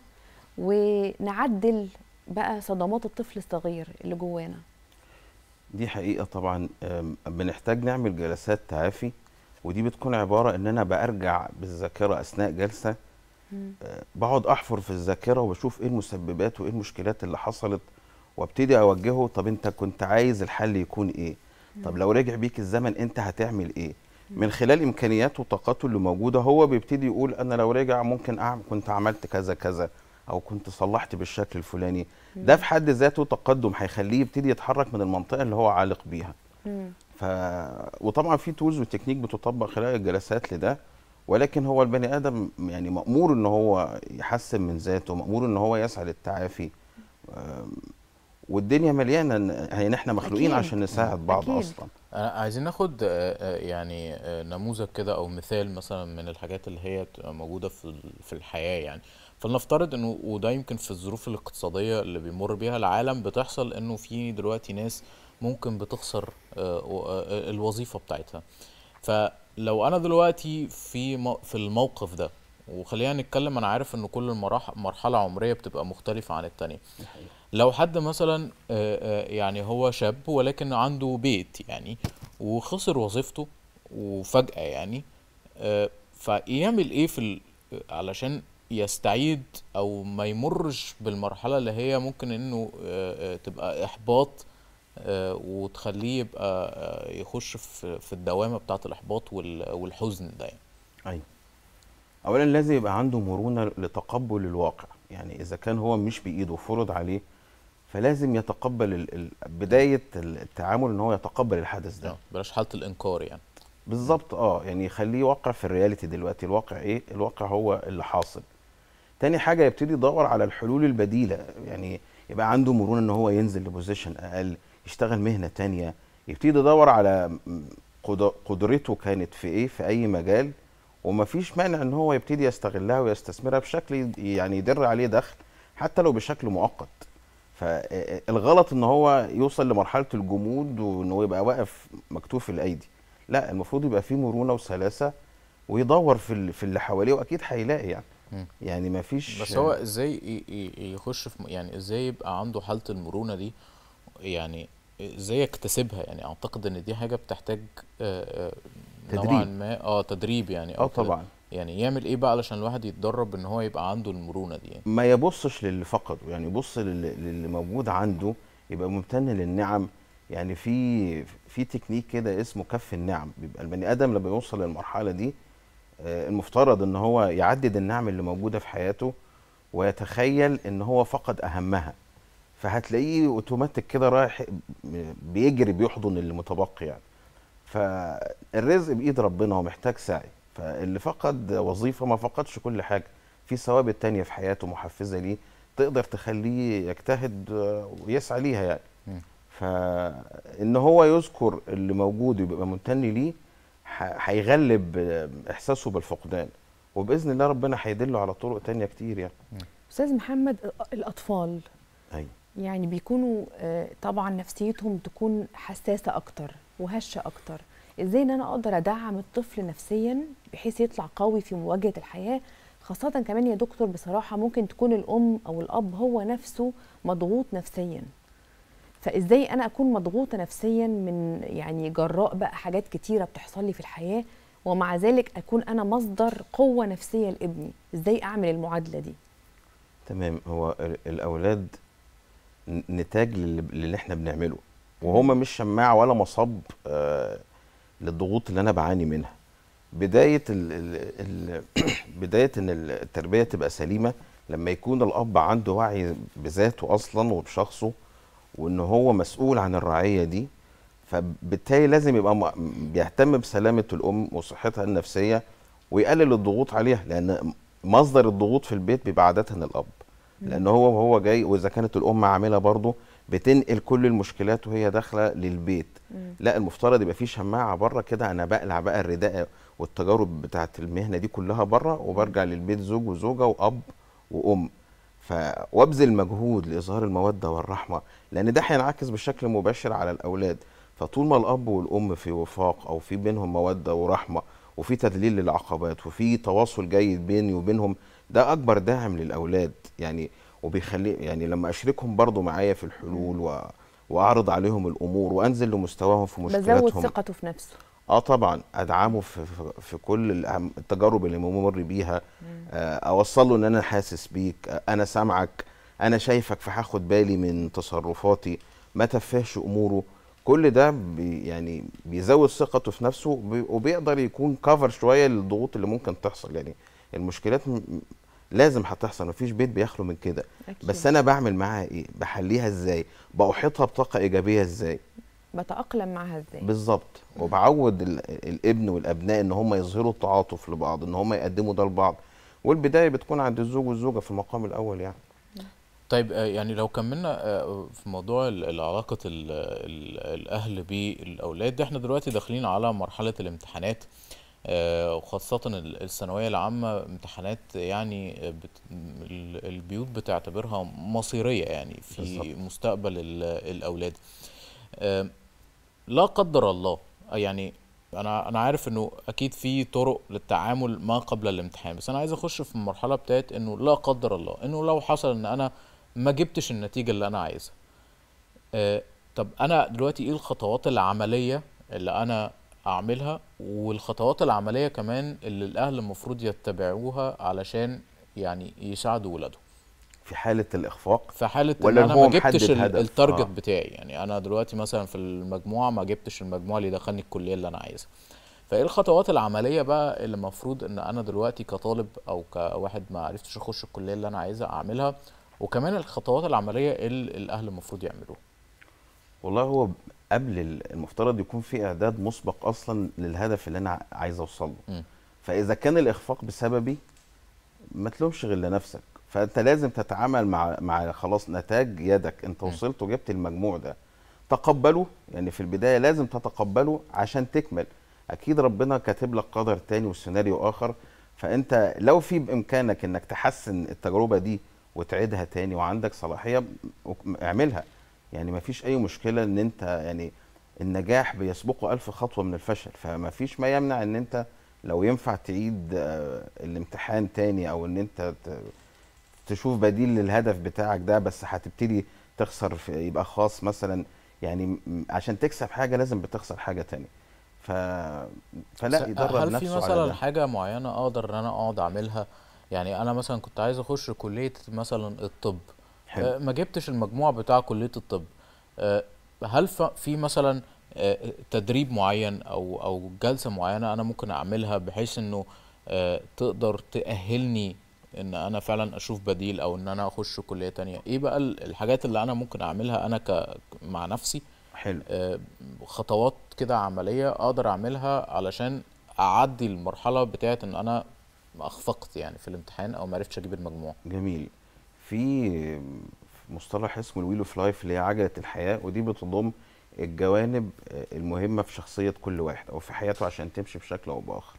ونعدل بقى صدمات الطفل الصغير اللي جوانا دي حقيقه طبعا أم، بنحتاج نعمل جلسات تعافي ودي بتكون عباره ان انا برجع بالذاكره اثناء جلسه آه، بقعد احفر في الذاكره وبشوف ايه المسببات وايه المشكلات اللي حصلت وابتدي اوجهه طب انت كنت عايز الحل يكون ايه طب لو رجع بيك الزمن انت هتعمل ايه من خلال امكانياته وطاقاته اللي موجوده هو بيبتدي يقول انا لو رجع ممكن اعمل كنت عملت كذا كذا او كنت صلحت بالشكل الفلاني ده في حد ذاته تقدم هيخليه يبتدي يتحرك من المنطقه اللي هو عالق بيها ف وطبعا في تولز وتكنيك بتطبق خلال الجلسات لده ولكن هو البني ادم يعني مامور ان هو يحسن من ذاته مامور ان هو يسعى للتعافي أم، والدنيا مليانه إن- يعني احنا مخلوقين أكيد. عشان نساعد بعض أكيد. اصلا آه، عايزين ناخد آه، آه، يعني آه، نموذج كده او مثال مثلا من الحاجات اللي هي بتبقى موجوده في ال- في الحياه يعني فلنفترض انه وده يمكن في الظروف الاقتصاديه اللي بيمر بيها العالم بتحصل انه في دلوقتي ناس ممكن بتخسر آه، و- آه، الوظيفه بتاعتها فلو انا دلوقتي في مو- في الموقف ده وخلينا نتكلم انا عارف ان كل المراحل مرحله عمريه بتبقى مختلفه عن التانية لو حد مثلا آه، آه، يعني هو شاب ولكن عنده بيت يعني وخسر وظيفته وفجأة يعني آه، فيعمل ايه في ال... علشان يستعيد او ما يمرش بالمرحله اللي هي ممكن انه آه، آه، تبقى احباط آه، وتخليه يبقى آه، يخش في في الدوامه بتاعه الاحباط وال- والحزن ده يعني. ايوه اولا لازم يبقى عنده مرونه لتقبل الواقع يعني اذا كان هو مش بايده فرض عليه فلازم يتقبل ال- ال- بدايه التعامل ان هو يتقبل الحدث ده بلاش حاله الانكار يعني بالظبط اه يعني يخليه واقع في الرياليتي دلوقتي الواقع ايه الواقع هو اللي حاصل تاني حاجه يبتدي يدور على الحلول البديله يعني يبقى عنده مرونه ان هو ينزل لبوزيشن اقل يشتغل مهنه تانية يبتدي يدور على م- قد- قدرته كانت في ايه في اي مجال ومفيش مانع ان هو يبتدي يستغلها ويستثمرها بشكل يد- يعني يدر عليه دخل حتى لو بشكل مؤقت فالغلط ان هو يوصل لمرحله الجمود وان هو يبقى واقف مكتوف الايدي لا المفروض يبقى فيه مرونه وسلاسه ويدور في ال- في اللي حواليه واكيد هيلاقي يعني مم. يعني مفيش بس هو ازاي ي- ي- يخش في م- يعني ازاي يبقى عنده حاله المرونه دي يعني ازاي يكتسبها يعني اعتقد ان دي حاجه بتحتاج آه، آه، نوعا تدريب. ما اه تدريب يعني اه او كده. طبعا يعني يعمل ايه بقى علشان الواحد يتدرب ان هو يبقى عنده المرونه دي يعني ما يبصش للي فقده يعني يبص للي, للي موجود عنده يبقى ممتن للنعم يعني في في تكنيك كده اسمه كف النعم بيبقى البني ادم لما يوصل للمرحله دي آه، المفترض ان هو يعدد النعم اللي موجوده في حياته ويتخيل ان هو فقد اهمها فهتلاقيه اوتوماتيك كده رايح بيجري بيحضن اللي متبقي يعني فالرزق بايد ربنا ومحتاج سعي فاللي فقد وظيفه ما فقدش كل حاجه في ثوابت تانية في حياته محفزه ليه تقدر تخليه يجتهد آه، ويسعى ليها يعني مم. فان هو يذكر اللي موجود ويبقى ممتن ليه ح- هيغلب آه، احساسه بالفقدان وباذن الله ربنا هيدله على طرق تانية كتير يعني استاذ محمد الاطفال ايوه يعني بيكونوا آه، طبعا نفسيتهم تكون حساسه اكتر وهشه اكتر ازاي ان انا اقدر ادعم الطفل نفسيا بحيث يطلع قوي في مواجهه الحياه خاصه كمان يا دكتور بصراحه ممكن تكون الام او الاب هو نفسه مضغوط نفسيا فازاي انا اكون مضغوطه نفسيا من يعني جراء بقى حاجات كتيره بتحصل لي في الحياه ومع ذلك اكون انا مصدر قوه نفسيه لابني ازاي اعمل المعادله دي تمام هو ال- الاولاد ن- نتاج للي للي احنا بنعمله وهما مش شماعه ولا مصب آه للضغوط اللي انا بعاني منها بدايه ال ال ال بدايه ان التربيه تبقى سليمه لما يكون الاب عنده وعي بذاته اصلا وبشخصه وان هو مسؤول عن الرعيه دي فبالتالي لازم يبقى م- بيهتم بسلامه الام وصحتها النفسيه ويقلل الضغوط عليها لان مصدر الضغوط في البيت بيبقى عاده الاب لان هو وهو جاي واذا كانت الام عامله برضه بتنقل كل المشكلات وهي داخله للبيت لا المفترض يبقى في شماعه بره كده انا بقلع بقى الرداء والتجارب بتاعه المهنه دي كلها بره وبرجع للبيت زوج وزوجه واب وام ف وابذل مجهود لاظهار الموده والرحمه لان ده هينعكس بشكل مباشر على الاولاد فطول ما الاب والام في وفاق او في بينهم موده ورحمه وفي تذليل للعقبات وفي تواصل جيد بيني وبينهم ده اكبر داعم للاولاد يعني وبيخلي يعني لما اشركهم برضو معايا في الحلول و... واعرض عليهم الامور وانزل لمستواهم في مشكلاتهم بزود ثقته في نفسه اه طبعا ادعمه في, في, في كل الأهم- التجارب اللي ممر بيها آه اوصل له ان انا حاسس بيك آه انا سامعك انا شايفك فهاخد بالي من تصرفاتي ما تفهش اموره كل ده بي يعني بيزود ثقته في نفسه وبي- وبيقدر يكون كفر شويه للضغوط اللي ممكن تحصل يعني المشكلات م- م- لازم هتحصل مفيش بيت بيخلو من كده أكيد. بس انا بعمل معاها ايه بحليها ازاي باحيطها بطاقه ايجابيه ازاي بتاقلم معاها ازاي بالظبط وبعود ال- الابن والابناء ان هم يظهروا التعاطف لبعض ان هم يقدموا ده لبعض والبدايه بتكون عند الزوج والزوجه في المقام الاول يعني طيب آه، يعني لو كملنا آه، في موضوع ال- العلاقة ال- ال- الأهل بالأولاد احنا دلوقتي داخلين على مرحلة الامتحانات آه، وخاصة ال- الثانوية العامة امتحانات يعني آه، بت- ال- البيوت بتعتبرها مصيرية يعني في بالظبط. مستقبل ال- الأولاد آه، لا قدر الله آه، يعني انا انا عارف انه اكيد في طرق للتعامل ما قبل الامتحان بس انا عايز اخش في المرحله بتاعت انه لا قدر الله انه لو حصل ان انا ما جبتش النتيجه اللي انا عايزها آه طب انا دلوقتي ايه الخطوات العمليه اللي انا اعملها والخطوات العمليه كمان اللي الاهل المفروض يتبعوها علشان يعني يساعدوا ولادهم في حاله الاخفاق في حاله ولا ان انا هو ما جبتش محدد ال- هدف؟ التارجت آه. بتاعي يعني انا دلوقتي مثلا في المجموعه ما جبتش المجموعه اللي دخلني الكليه اللي انا عايزها فايه الخطوات العمليه بقى اللي المفروض ان انا دلوقتي كطالب او كواحد ما عرفتش اخش الكليه اللي انا عايزها اعملها وكمان الخطوات العمليه اللي الاهل المفروض يعملوها والله هو قبل ال- المفترض يكون في اعداد مسبق اصلا للهدف اللي انا عايز اوصل له م. فاذا كان الاخفاق بسببي ما تلومش غير لنفسك فانت لازم تتعامل مع مع خلاص نتاج يدك انت وصلت وجبت المجموع ده تقبله يعني في البدايه لازم تتقبله عشان تكمل اكيد ربنا كاتب لك قدر تاني وسيناريو اخر فانت لو في بامكانك انك تحسن التجربه دي وتعيدها تاني وعندك صلاحيه م- اعملها يعني ما فيش اي مشكله ان انت يعني النجاح بيسبقه ألف خطوه من الفشل فما فيش ما يمنع ان انت لو ينفع تعيد آه، الامتحان تاني او ان انت ت- تشوف بديل للهدف بتاعك ده بس هتبتدي تخسر في يبقى خاص مثلا يعني م- عشان تكسب حاجه لازم بتخسر حاجه تانية ف فلا بس يدرب هل في نفسه على مثلا ده حاجه معينه اقدر ان انا اقعد اعملها يعني انا مثلا كنت عايز اخش كليه مثلا الطب حلو. آه، ما جبتش المجموع بتاع كليه الطب آه، هل ف- في مثلا آه، تدريب معين او او جلسه معينه انا ممكن اعملها بحيث انه آه، تقدر تاهلني ان انا فعلا اشوف بديل او ان انا اخش كليه تانية ايه بقى ال- الحاجات اللي انا ممكن اعملها انا ك مع نفسي حلو آه، خطوات كده عمليه اقدر اعملها علشان اعدي المرحله بتاعت ان انا اخفقت يعني في الامتحان او ما عرفتش اجيب المجموع جميل في مصطلح اسمه الويل اوف لايف اللي هي عجله الحياه ودي بتضم الجوانب آه، المهمه في شخصيه كل واحد او في حياته عشان تمشي بشكل او باخر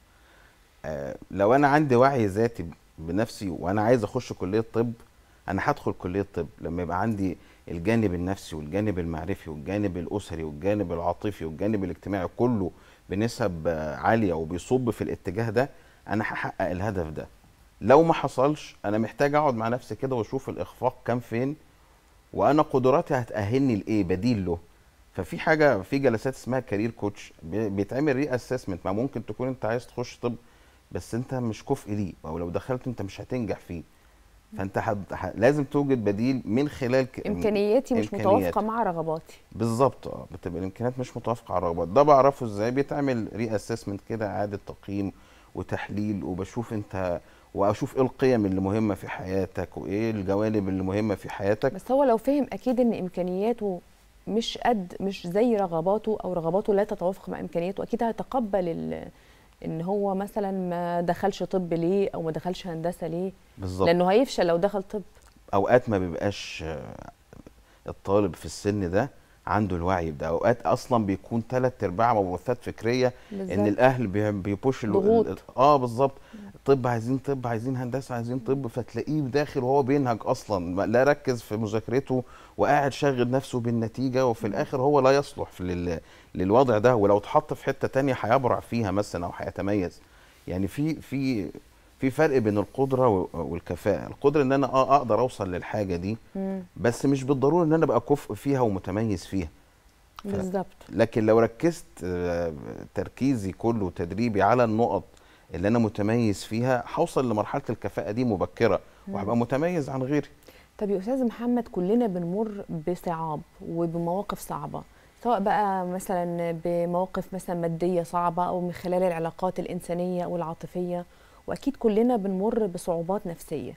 آه، لو انا عندي وعي ذاتي بنفسي وانا عايز اخش كليه طب انا هدخل كليه طب لما يبقى عندي الجانب النفسي والجانب المعرفي والجانب الاسري والجانب العاطفي والجانب الاجتماعي كله بنسب آه، عاليه وبيصب في الاتجاه ده انا هحقق الهدف ده لو ما حصلش انا محتاج اقعد مع نفسي كده واشوف الاخفاق كان فين وانا قدراتي هتاهلني لايه بديل له ففي حاجه في جلسات اسمها كارير كوتش بي- بيتعمل ري اسسمنت ما ممكن تكون انت عايز تخش طب بس انت مش كفء ليه او لو دخلت انت مش هتنجح فيه فانت حد... ح... لازم توجد بديل من خلال ك... امكانياتي مش متوافقه مع رغباتي بالظبط اه بتبقى الامكانيات مش متوافقه على الرغبات ده بعرفه ازاي بيتعمل ري اسسمنت كده اعاده تقييم وتحليل وبشوف انت واشوف ايه القيم اللي مهمه في حياتك وايه الجوانب اللي مهمه في حياتك بس هو لو فهم اكيد ان امكانياته مش قد مش زي رغباته او رغباته لا تتوافق مع امكانياته اكيد هيتقبل ال- ان هو مثلا ما دخلش طب ليه او ما دخلش هندسه ليه بالظبط لانه هيفشل لو دخل طب اوقات ما بيبقاش آه، الطالب في السن ده عنده الوعي ده اوقات اصلا بيكون ثلاث ارباع مبعوثات فكريه بالظبط. ان الاهل بي- بيبوش ال- ضغوط. ال- اه بالظبط طب عايزين طب عايزين هندسه عايزين طب فتلاقيه داخل وهو بينهج اصلا ما- لا ركز في مذاكرته وقاعد شاغل نفسه بالنتيجه وفي الاخر هو لا يصلح في لل... للوضع ده ولو اتحط في حته تانية هيبرع فيها مثلا او هيتميز يعني في في في فرق بين القدره و- والكفاءه القدره ان انا اه اقدر اوصل للحاجه دي مم. بس مش بالضروره ان انا ابقى كفء فيها ومتميز فيها ف- بالظبط لكن لو ركزت آه، تركيزي كله وتدريبي على النقط اللي انا متميز فيها هوصل لمرحله الكفاءه دي مبكره مم. وهبقى متميز عن غيري طب يا استاذ محمد كلنا بنمر بصعاب وبمواقف صعبه سواء بقى مثلا بمواقف مثلا ماديه صعبه او من خلال العلاقات الانسانيه او العاطفيه واكيد كلنا بنمر بصعوبات نفسيه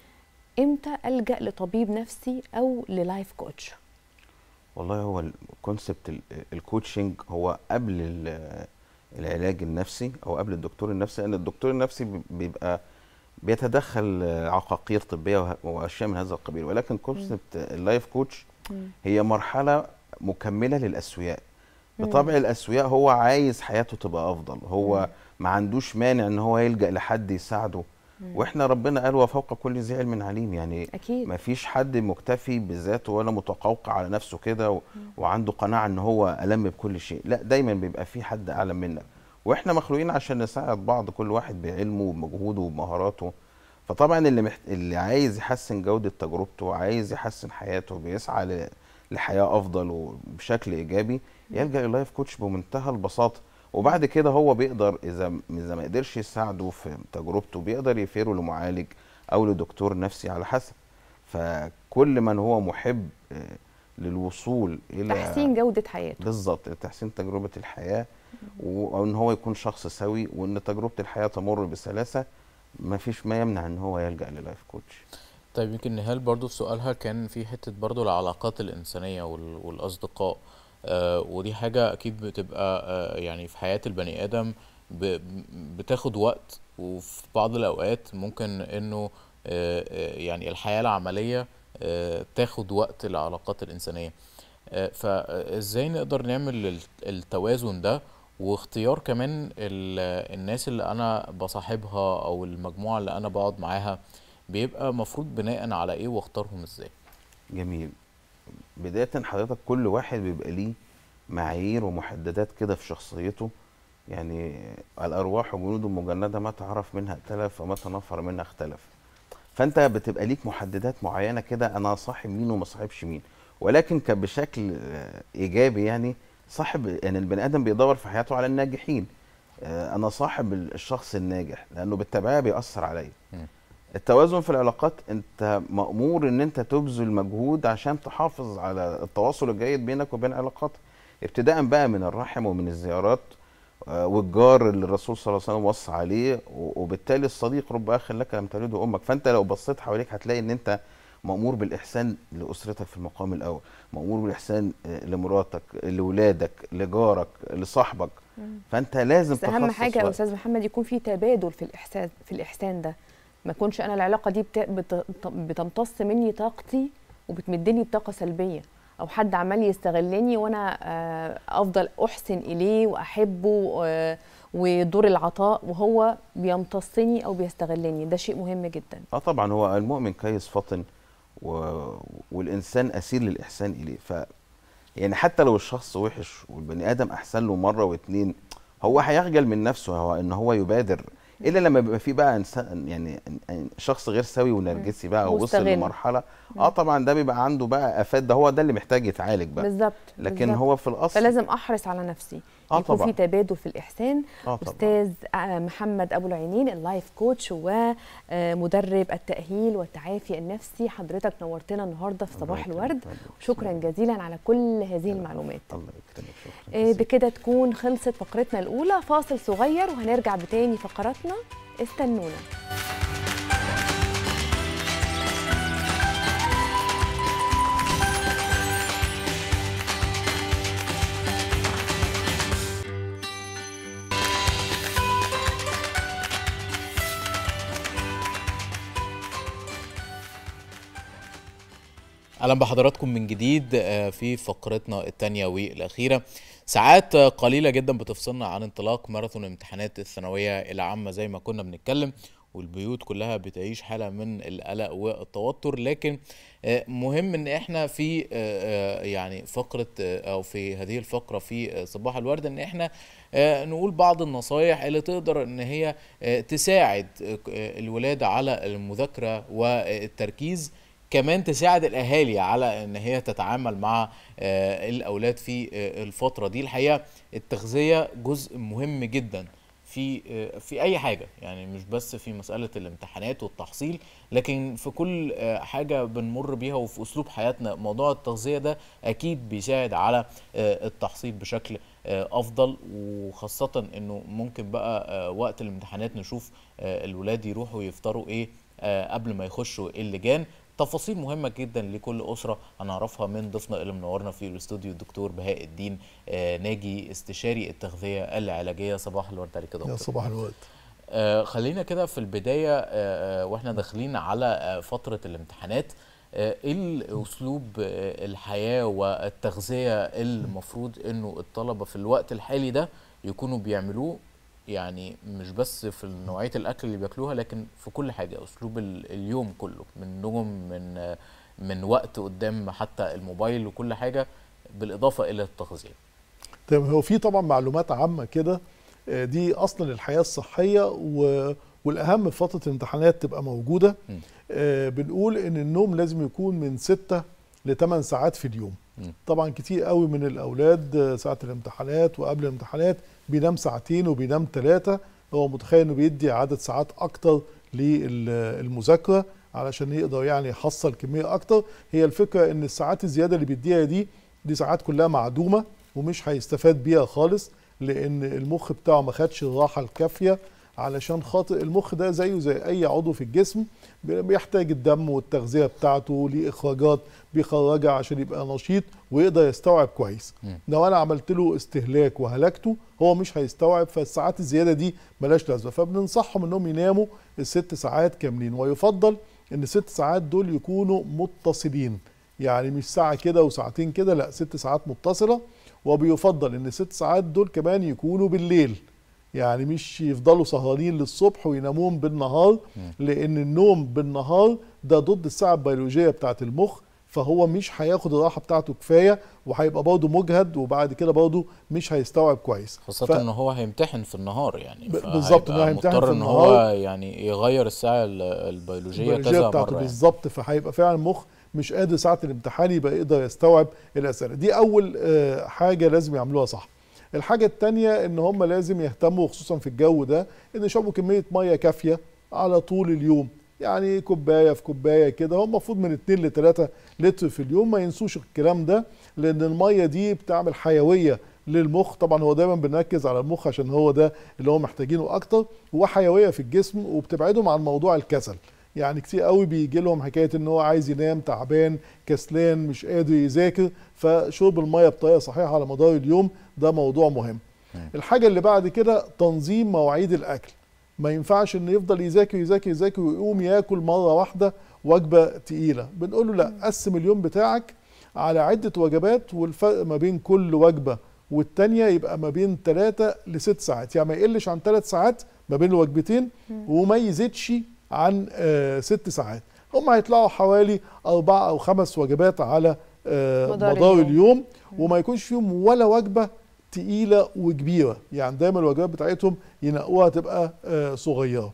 امتى الجا لطبيب نفسي او للايف كوتش والله هو الكونسبت الكوتشنج هو قبل ال- العلاج النفسي او قبل الدكتور النفسي لان الدكتور النفسي بي- بيبقى بيتدخل آه، عقاقير طبيه وه- واشياء من هذا القبيل ولكن كونسبت اللايف كوتش هي مرحله مكمله للاسوياء مم. بطبع الاسوياء هو عايز حياته تبقى افضل هو ما عندوش مانع ان هو يلجا لحد يساعده مم. واحنا ربنا قال وفوق كل ذي علم عليم يعني اكيد ما فيش حد مكتفي بذاته ولا متقوقع على نفسه كده و... وعنده قناعه ان هو ألم بكل شيء لا دايما بيبقى في حد اعلم منك واحنا مخلوقين عشان نساعد بعض كل واحد بعلمه وبمجهوده وبمهاراته فطبعا اللي محت... اللي عايز يحسن جوده تجربته وعايز يحسن حياته بيسعى ل... لحياه افضل وبشكل ايجابي يلجا للايف كوتش بمنتهى البساطه وبعد كده هو بيقدر اذا اذا ما قدرش يساعده في تجربته بيقدر يفيره لمعالج او لدكتور نفسي على حسب فكل من هو محب آه، للوصول الى تحسين جوده حياته بالظبط تحسين تجربه الحياه وان هو يكون شخص سوي وان تجربه الحياه تمر بسلاسه ما فيش ما يمنع ان هو يلجا للايف كوتش طيب يمكن نهال برضو في سؤالها كان في حتة برضو العلاقات الإنسانية وال- والأصدقاء آه ودي حاجة أكيد بتبقى آه يعني في حياة البني آدم ب- بتاخد وقت وفي بعض الأوقات ممكن إنه آه آه، يعني الحياة العملية آه تاخد وقت العلاقات الإنسانية آه فإزاي نقدر نعمل ال- التوازن ده واختيار كمان ال- الناس اللي أنا بصاحبها أو المجموعة اللي أنا بقعد معاها بيبقى مفروض بناء على ايه واختارهم ازاي جميل بداية حضرتك كل واحد بيبقى ليه معايير ومحددات كده في شخصيته يعني الأرواح جنود مجندة ما تعرف منها ائتلف وما تنفر منها اختلف فأنت بتبقى ليك محددات معينة كده أنا صاحب مين وما صاحبش مين ولكن كان بشكل آه، إيجابي يعني صاحب يعني البني آدم بيدور في حياته على الناجحين آه، أنا صاحب الشخص الناجح لأنه بالتبعية بيأثر عليا التوازن في العلاقات انت مأمور ان انت تبذل مجهود عشان تحافظ على التواصل الجيد بينك وبين علاقاتك ابتداء بقى من الرحم ومن الزيارات آه، والجار اللي الرسول صلى الله عليه وسلم وصى عليه و- وبالتالي الصديق رب اخ لك لم تلده امك فانت لو بصيت حواليك هتلاقي ان انت مأمور بالإحسان لأسرتك في المقام الأول مأمور بالإحسان آه، لمراتك لولادك لجارك لصاحبك فأنت لازم بس اهم تخصص حاجه يا وقت. استاذ محمد يكون في تبادل في الاحساس في الاحسان ده ما يكونش انا العلاقه دي بت... بت... بتمتص مني طاقتي وبتمدني بطاقه سلبيه او حد عمال يستغلني وانا آه، افضل احسن اليه واحبه آه، ودور العطاء وهو بيمتصني او بيستغلني ده شيء مهم جدا اه طبعا هو المؤمن كيس فطن و... والانسان اسير للاحسان اليه ف يعني حتى لو الشخص وحش والبني ادم احسن له مره واتنين هو هيخجل من نفسه هو ان هو يبادر الا لما بيبقى في بقى انسان يعني شخص غير سوي ونرجسي بقى ووصل مستغل. لمرحله اه طبعا ده بيبقى عنده بقى افات ده هو ده اللي محتاج يتعالج بقى بالظبط لكن بالظبط. هو في الاصل فلازم احرص على نفسي آه يكون طبعاً. في تبادل في الاحسان اه طبعا استاذ آه، محمد ابو العينين اللايف كوتش ومدرب التاهيل والتعافي النفسي حضرتك نورتنا النهارده في صباح الورد شكرا جزيلا على كل هذه المعلومات الله يكرمك شكرا آه، بكده تكون خلصت فقرتنا الاولى فاصل صغير وهنرجع بتاني فقراتنا استنونا اهلا بحضراتكم من جديد آه، في فقرتنا الثانيه والاخيره ساعات آه، قليله جدا بتفصلنا عن انطلاق ماراثون امتحانات الثانويه العامه زي ما كنا بنتكلم والبيوت كلها بتعيش حاله من القلق والتوتر لكن آه، مهم ان احنا في آه، آه، يعني فقره آه، او في هذه الفقره في آه، صباح الورد ان احنا آه، نقول بعض النصايح اللي تقدر ان هي آه، تساعد آه، الولاد على المذاكره والتركيز كمان تساعد الاهالي على ان هي تتعامل مع آه، الاولاد في آه، الفتره دي الحقيقه التغذيه جزء مهم جدا في آه، في اي حاجه يعني مش بس في مساله الامتحانات والتحصيل لكن في كل آه، حاجه بنمر بيها وفي اسلوب حياتنا موضوع التغذيه ده اكيد بيساعد على آه، التحصيل بشكل آه، افضل وخاصه انه ممكن بقى آه، وقت الامتحانات نشوف آه، الولاد يروحوا يفطروا ايه آه، قبل ما يخشوا اللجان تفاصيل مهمة جدا لكل أسرة هنعرفها من ضيفنا اللي منورنا في الاستوديو الدكتور بهاء الدين آه، ناجي استشاري التغذية العلاجية صباح الورد عليك يا يا دكتور صباح الورد آه، خلينا كده في البداية آه، آه، واحنا داخلين على آه، فترة الامتحانات آه، ايه الاسلوب آه، الحياة والتغذية المفروض انه الطلبة في الوقت الحالي ده يكونوا بيعملوه يعني مش بس في نوعية الأكل اللي بياكلوها لكن في كل حاجة أسلوب ال- اليوم كله من نوم من آه، من وقت قدام حتى الموبايل وكل حاجة بالإضافة إلى التغذية طيب هو في طبعا معلومات عامه كده آه، دي اصلا الحياه الصحيه و... والاهم في فتره الامتحانات تبقى موجوده آه، بنقول ان النوم لازم يكون من 6 ل 8 ساعات في اليوم مم. طبعا كتير قوي من الاولاد آه، ساعه الامتحانات وقبل الامتحانات بينام ساعتين وبينام ثلاثه هو متخيل انه بيدي عدد ساعات اكتر للمذاكره علشان يقدر يعني يحصل كميه اكتر هي الفكره ان الساعات الزياده اللي بيديها دي دي ساعات كلها معدومه ومش هيستفاد بيها خالص لان المخ بتاعه ما خدش الراحه الكافيه علشان خاطر المخ ده زيه زي اي عضو في الجسم بيحتاج الدم والتغذيه بتاعته ليه اخراجات بيخرجها عشان يبقى نشيط ويقدر يستوعب كويس لو انا عملت له استهلاك وهلكته هو مش هيستوعب فالساعات الزياده دي ملاش لازمه فبننصحهم انهم يناموا الست ساعات كاملين ويفضل ان الست ساعات دول يكونوا متصلين يعني مش ساعه كده وساعتين كده لا ست ساعات متصله وبيفضل ان الست ساعات دول كمان يكونوا بالليل يعني مش يفضلوا سهرانين للصبح وينامون بالنهار لان النوم بالنهار ده ضد الساعه البيولوجيه بتاعه المخ فهو مش هياخد الراحه بتاعته كفايه وهيبقى برضه مجهد وبعد كده برضه مش هيستوعب كويس خاصة ف- ان هو هيمتحن في النهار يعني ب- بالظبط، فهيبقى إنه هيمتحن مضطر في ان هو النهار. يعني يغير الساعة ال- البيولوجية البيولوجيه كذا بتاعته مرة يعني. بالظبط فهيبقى فعلا المخ مش قادر ساعه الامتحان يبقى يقدر يستوعب الاسئله دي اول آه، حاجه لازم يعملوها صح الحاجه الثانيه ان هم لازم يهتموا خصوصا في الجو ده ان يشربوا كميه ميه كافيه على طول اليوم يعني كوبايه في كوبايه كده هو المفروض من 2 ل 3 لتر في اليوم ما ينسوش الكلام ده لان الميه دي بتعمل حيويه للمخ طبعا هو دايما بنركز على المخ عشان هو ده اللي هو محتاجينه اكتر وحيويه في الجسم وبتبعدهم عن موضوع الكسل يعني كتير قوي بيجي لهم حكايه ان هو عايز ينام تعبان كسلان مش قادر يذاكر فشرب الميه بطريقه صحيحه على مدار اليوم ده موضوع مهم الحاجه اللي بعد كده تنظيم مواعيد الاكل ما ينفعش انه يفضل يذاكر يذاكر يذاكر ويقوم ياكل مره واحده وجبه تقيله بنقول له لا قسم اليوم بتاعك على عده وجبات والفرق ما بين كل وجبه والتانية يبقى ما بين 3 ل 6 ساعات يعني ما يقلش عن 3 ساعات ما بين الوجبتين وما يزيدش عن آه ست ساعات هم هيطلعوا حوالي أربعة أو خمس وجبات على آه مدار مدار اليوم. اليوم وما يكونش فيهم ولا وجبة تقيلة وكبيرة يعني دايما الوجبات بتاعتهم ينقوها تبقى آه صغيرة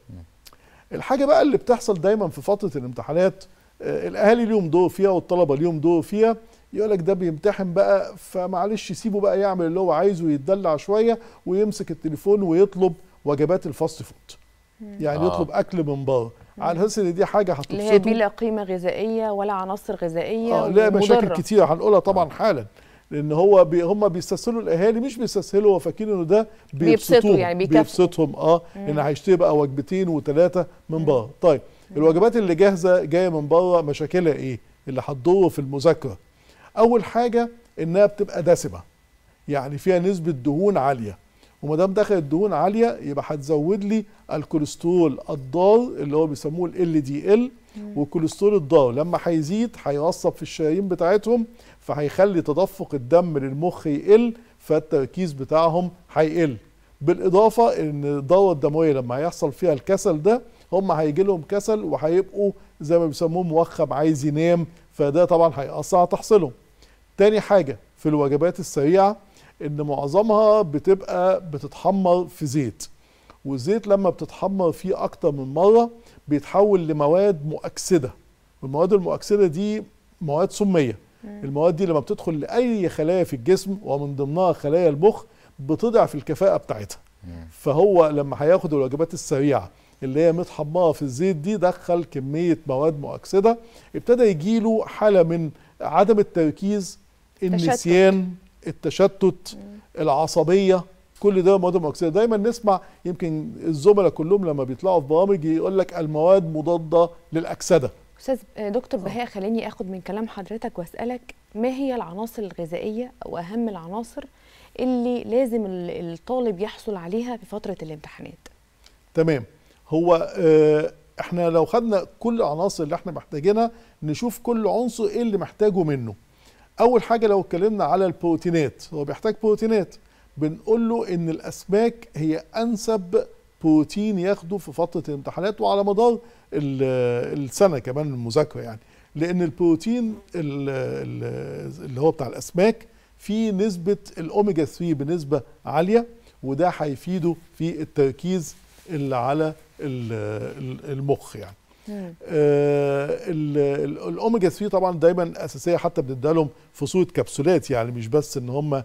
الحاجة بقى اللي بتحصل دايما في فترة الامتحانات آه الأهالي ليهم دور فيها والطلبة ليهم دور فيها يقول لك ده بيمتحن بقى فمعلش سيبه بقى يعمل اللي هو عايزه ويتدلع شوية ويمسك التليفون ويطلب وجبات الفاست فود يعني آه. يطلب أكل من بره على اساس ان دي حاجه اللي هي هتبسطه بلا قيمه غذائيه ولا عناصر غذائيه اه لا مشاكل ومضرة. كتير هنقولها طبعا حالا لان هو بي هم بيستسهلوا الاهالي مش بيستسهلوا هو فاكرين انه ده بيبسطوا بيبسطوهم يعني بيكافئوا. بيبسطهم اه مم. ان هيشتري بقى وجبتين وثلاثه من بره طيب الوجبات اللي جاهزه جايه من بره مشاكلها ايه اللي هتضره في المذاكره اول حاجه انها بتبقى دسمه يعني فيها نسبه دهون عاليه وما دام دخلت دهون عاليه يبقى هتزود لي الكوليسترول الضار اللي هو بيسموه ال دي ال والكوليسترول الضار لما هيزيد هيرصب في الشرايين بتاعتهم فهيخلي تدفق الدم للمخ يقل فالتركيز بتاعهم هيقل بالاضافه ان الدوره الدمويه لما هيحصل فيها الكسل ده هم هيجي لهم كسل وهيبقوا زي ما بيسموه موخم عايز ينام فده طبعا هيأثر على تحصيلهم تاني حاجه في الوجبات السريعه ان معظمها بتبقى بتتحمر في زيت والزيت لما بتتحمر فيه اكتر من مره بيتحول لمواد مؤكسده والمواد المؤكسده دي مواد سميه المواد دي لما بتدخل لاي خلايا في الجسم ومن ضمنها خلايا المخ بتضعف الكفاءه بتاعتها فهو لما هياخد الوجبات السريعه اللي هي متحمره في الزيت دي دخل كميه مواد مؤكسده ابتدى يجيله حاله من عدم التركيز النسيان التشتت العصبيه كل ده مواد مؤكسده دايما نسمع يمكن الزملاء كلهم لما بيطلعوا في برامج يقول لك المواد مضاده للاكسده استاذ دكتور بهاء خليني اخد من كلام حضرتك واسالك ما هي العناصر الغذائيه او اهم العناصر اللي لازم ال- الطالب يحصل عليها في فتره الامتحانات تمام هو آه، احنا لو خدنا كل العناصر اللي احنا محتاجينها نشوف كل عنصر ايه اللي محتاجه منه اول حاجه لو اتكلمنا على البروتينات هو بيحتاج بروتينات بنقول له ان الاسماك هي انسب بروتين ياخده في فتره الامتحانات وعلى مدار ال- السنه كمان المذاكره يعني لان البروتين ال- ال- اللي هو بتاع الاسماك فيه نسبه الاوميجا 3 بنسبه عاليه وده هيفيده في التركيز اللي على ال- ال- المخ يعني آه ال- ال- الاوميجا 3 طبعا دايما اساسيه حتى بنديها لهم في صوره كبسولات يعني مش بس ان هم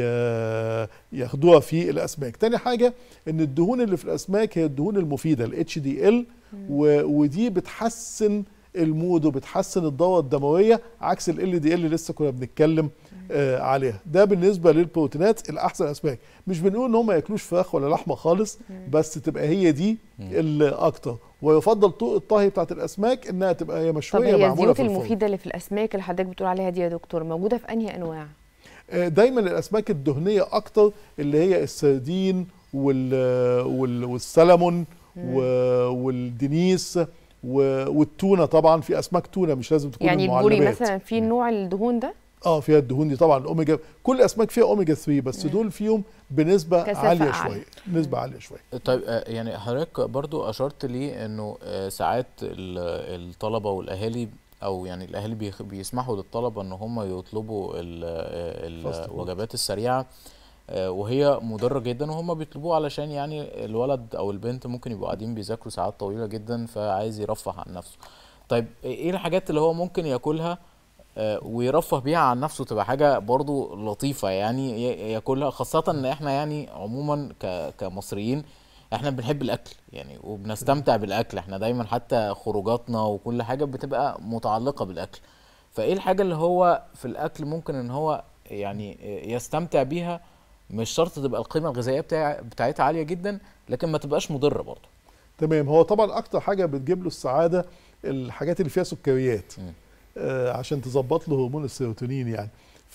ي- ياخدوها في الاسماك تاني حاجه ان الدهون اللي في الاسماك هي الدهون المفيده الاتش دي ال ودي بتحسن المود وبتحسن الدوره الدمويه عكس ال دي ال اللي لسه كنا بنتكلم آه عليها ده بالنسبه للبروتينات الاحسن اسماك مش بنقول ان هم ما ياكلوش فراخ ولا لحمه خالص بس تبقى هي دي الاكتر ويفضل طوق الطهي بتاعت الاسماك انها تبقى هي طب مشويه هي معموله الزيوت في الفرن المفيده اللي في الاسماك اللي حضرتك بتقول عليها دي يا دكتور موجوده في انهي انواع آه، دايما الاسماك الدهنيه اكتر اللي هي السردين وال وال والسلمون و- والدنيس و- والتونه طبعا في اسماك تونه مش لازم تكون يعني البوري المعلبات. مثلا في نوع الدهون ده اه فيها الدهون دي طبعا الاوميجا كل الاسماك فيها اوميجا 3 بس دول فيهم بنسبه كثافة عاليه أعلى. شويه نسبه عاليه شويه طيب آه، يعني حضرتك برضو اشرت لي انه آه، ساعات ال- الطلبه والاهالي او يعني الاهالي بيخ- بيسمحوا للطلبه ان هم يطلبوا ال- آه، Fast food. الوجبات السريعه آه، وهي مضره جدا وهم بيطلبوها علشان يعني الولد او البنت ممكن يبقوا قاعدين بيذاكروا ساعات طويله جدا فعايز يرفه عن نفسه طيب ايه الحاجات اللي هو ممكن ياكلها آه، ويرفه بيها عن نفسه تبقى حاجه برضو لطيفه يعني ي- ياكلها خاصه ان احنا يعني عموما ك- كمصريين احنا بنحب الاكل يعني وبنستمتع بالاكل احنا دايما حتى خروجاتنا وكل حاجه بتبقى متعلقه بالاكل فايه الحاجه اللي هو في الاكل ممكن ان هو يعني يستمتع بيها مش شرط تبقى القيمه الغذائيه بتاع بتاعتها عاليه جدا لكن ما تبقاش مضره برضه تمام هو طبعا اكتر حاجه بتجيب له السعاده الحاجات اللي فيها سكريات آه عشان تظبط له هرمون السيروتونين يعني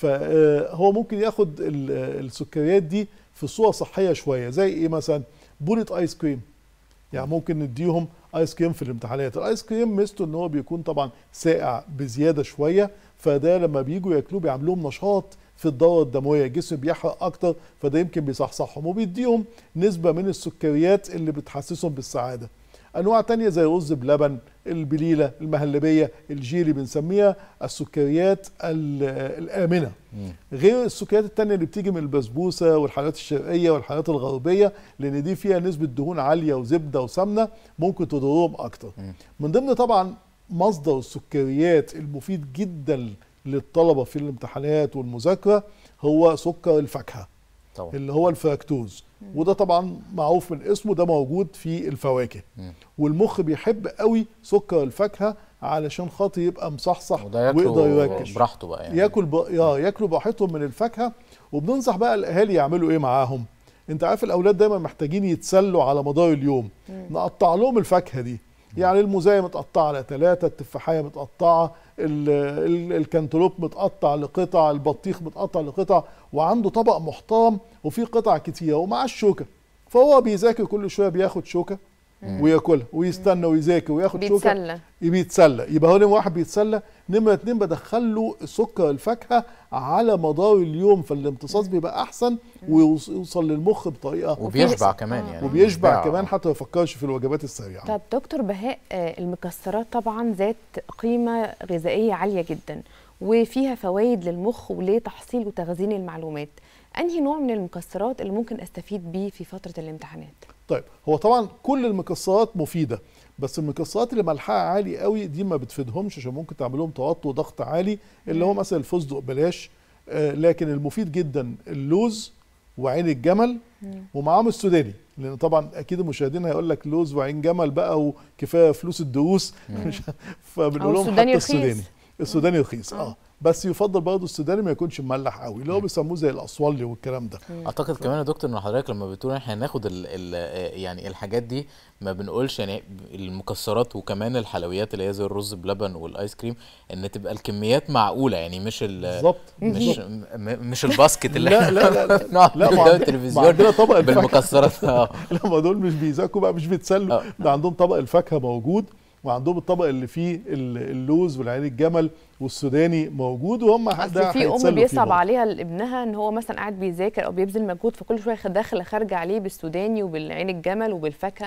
فهو ممكن ياخد ال- السكريات دي في صوره صحيه شويه زي ايه مثلا بولة ايس كريم يعني ممكن نديهم ايس كريم في الامتحانات الايس كريم ميزته ان هو بيكون طبعا ساقع بزياده شويه فده لما بيجوا ياكلوه بيعمل لهم نشاط في الدوره الدمويه الجسم بيحرق اكتر فده يمكن بيصحصحهم وبيديهم نسبه من السكريات اللي بتحسسهم بالسعاده انواع تانية زي رز بلبن البليله المهلبيه الجيلي بنسميها السكريات ال- الامنه غير السكريات التانية اللي بتيجي من البسبوسه والحلويات الشرقيه والحلويات الغربيه لان دي فيها نسبه دهون عاليه وزبده وسمنه ممكن تضرهم اكتر من ضمن طبعا مصدر السكريات المفيد جدا للطلبه في الامتحانات والمذاكره هو سكر الفاكهه طبعا اللي هو الفراكتوز وده طبعا معروف من اسمه ده موجود في الفواكه والمخ بيحب قوي سكر الفاكهه علشان خاطر يبقى مصحصح وده ياكله ويقدر يركز براحته بقى يعني ياكل ب... يا ياكلوا براحتهم من الفاكهه وبننصح بقى الاهالي يعملوا ايه معاهم انت عارف الاولاد دايما محتاجين يتسلوا على مدار اليوم نقطع لهم الفاكهه دي يعني الموزايه متقطعه على ثلاثه التفاحيه متقطعه ال- ال- الكنتالوب متقطع لقطع البطيخ متقطع لقطع وعنده طبق محترم وفيه قطع كتيره ومعاه الشوكه فهو بيذاكر كل شويه بياخد شوكه وياكلها ويستنى ويذاكر وياخد شوكه بيتسلى بيتسلى يبقى هو نمرة واحد بيتسلى نمرة اتنين بدخل له سكر الفاكهة على مدار اليوم فالامتصاص بيبقى أحسن ويوصل للمخ بطريقة وبيشبع كمان يعني وبيشبع بيشبع. كمان حتى ما يفكرش في الوجبات السريعة طب دكتور بهاء آه، المكسرات طبعا ذات قيمة غذائية عالية جدا وفيها فوائد للمخ ولتحصيل وتخزين المعلومات أنهي نوع من المكسرات اللي ممكن أستفيد بيه في فترة الامتحانات؟ طيب هو طبعا كل المكسرات مفيدة بس المكسرات اللي ملحها عالي قوي دي ما بتفيدهمش عشان ممكن تعمل لهم توتر وضغط عالي اللي هو مثلا الفستق بلاش آه لكن المفيد جدا اللوز وعين الجمل ومعاهم السوداني لان طبعا اكيد المشاهدين هيقول لك لوز وعين جمل بقى وكفايه فلوس الدروس مش- فبنقول لهم السوداني حتى رخيص. السوداني السوداني رخيص اه بس يفضل برضه السوداني ما يكونش مملح قوي اللي هو بيسموه زي الاصولي والكلام ده اعتقد كمان يا دكتور ان حضرتك لما بتقول احنا هناخد ال ال يعني الحاجات دي ما بنقولش يعني المكسرات وكمان الحلويات اللي هي زي الرز بلبن والايس كريم ان تبقى الكميات معقوله يعني مش ال بالظبط. مش م- مش الباسكت اللي لا احنا لا لا لا بنقعد لا ما قدام عندنا- التلفزيون ما عندنا طبق الفاكهة. بالمكسرات اه لا ما دول مش بيذاكروا بقى مش بيتسلوا ده عندهم طبق الفاكهه موجود وعندهم الطبق اللي فيه ال- اللوز والعين الجمل والسوداني موجود وهم ده اصل في ام هيتسلوا فيه بيصعب برضه. عليها لابنها ان هو مثلا قاعد بيذاكر او بيبذل مجهود فكل شويه داخله خارجه عليه بالسوداني وبالعين الجمل وبالفاكهه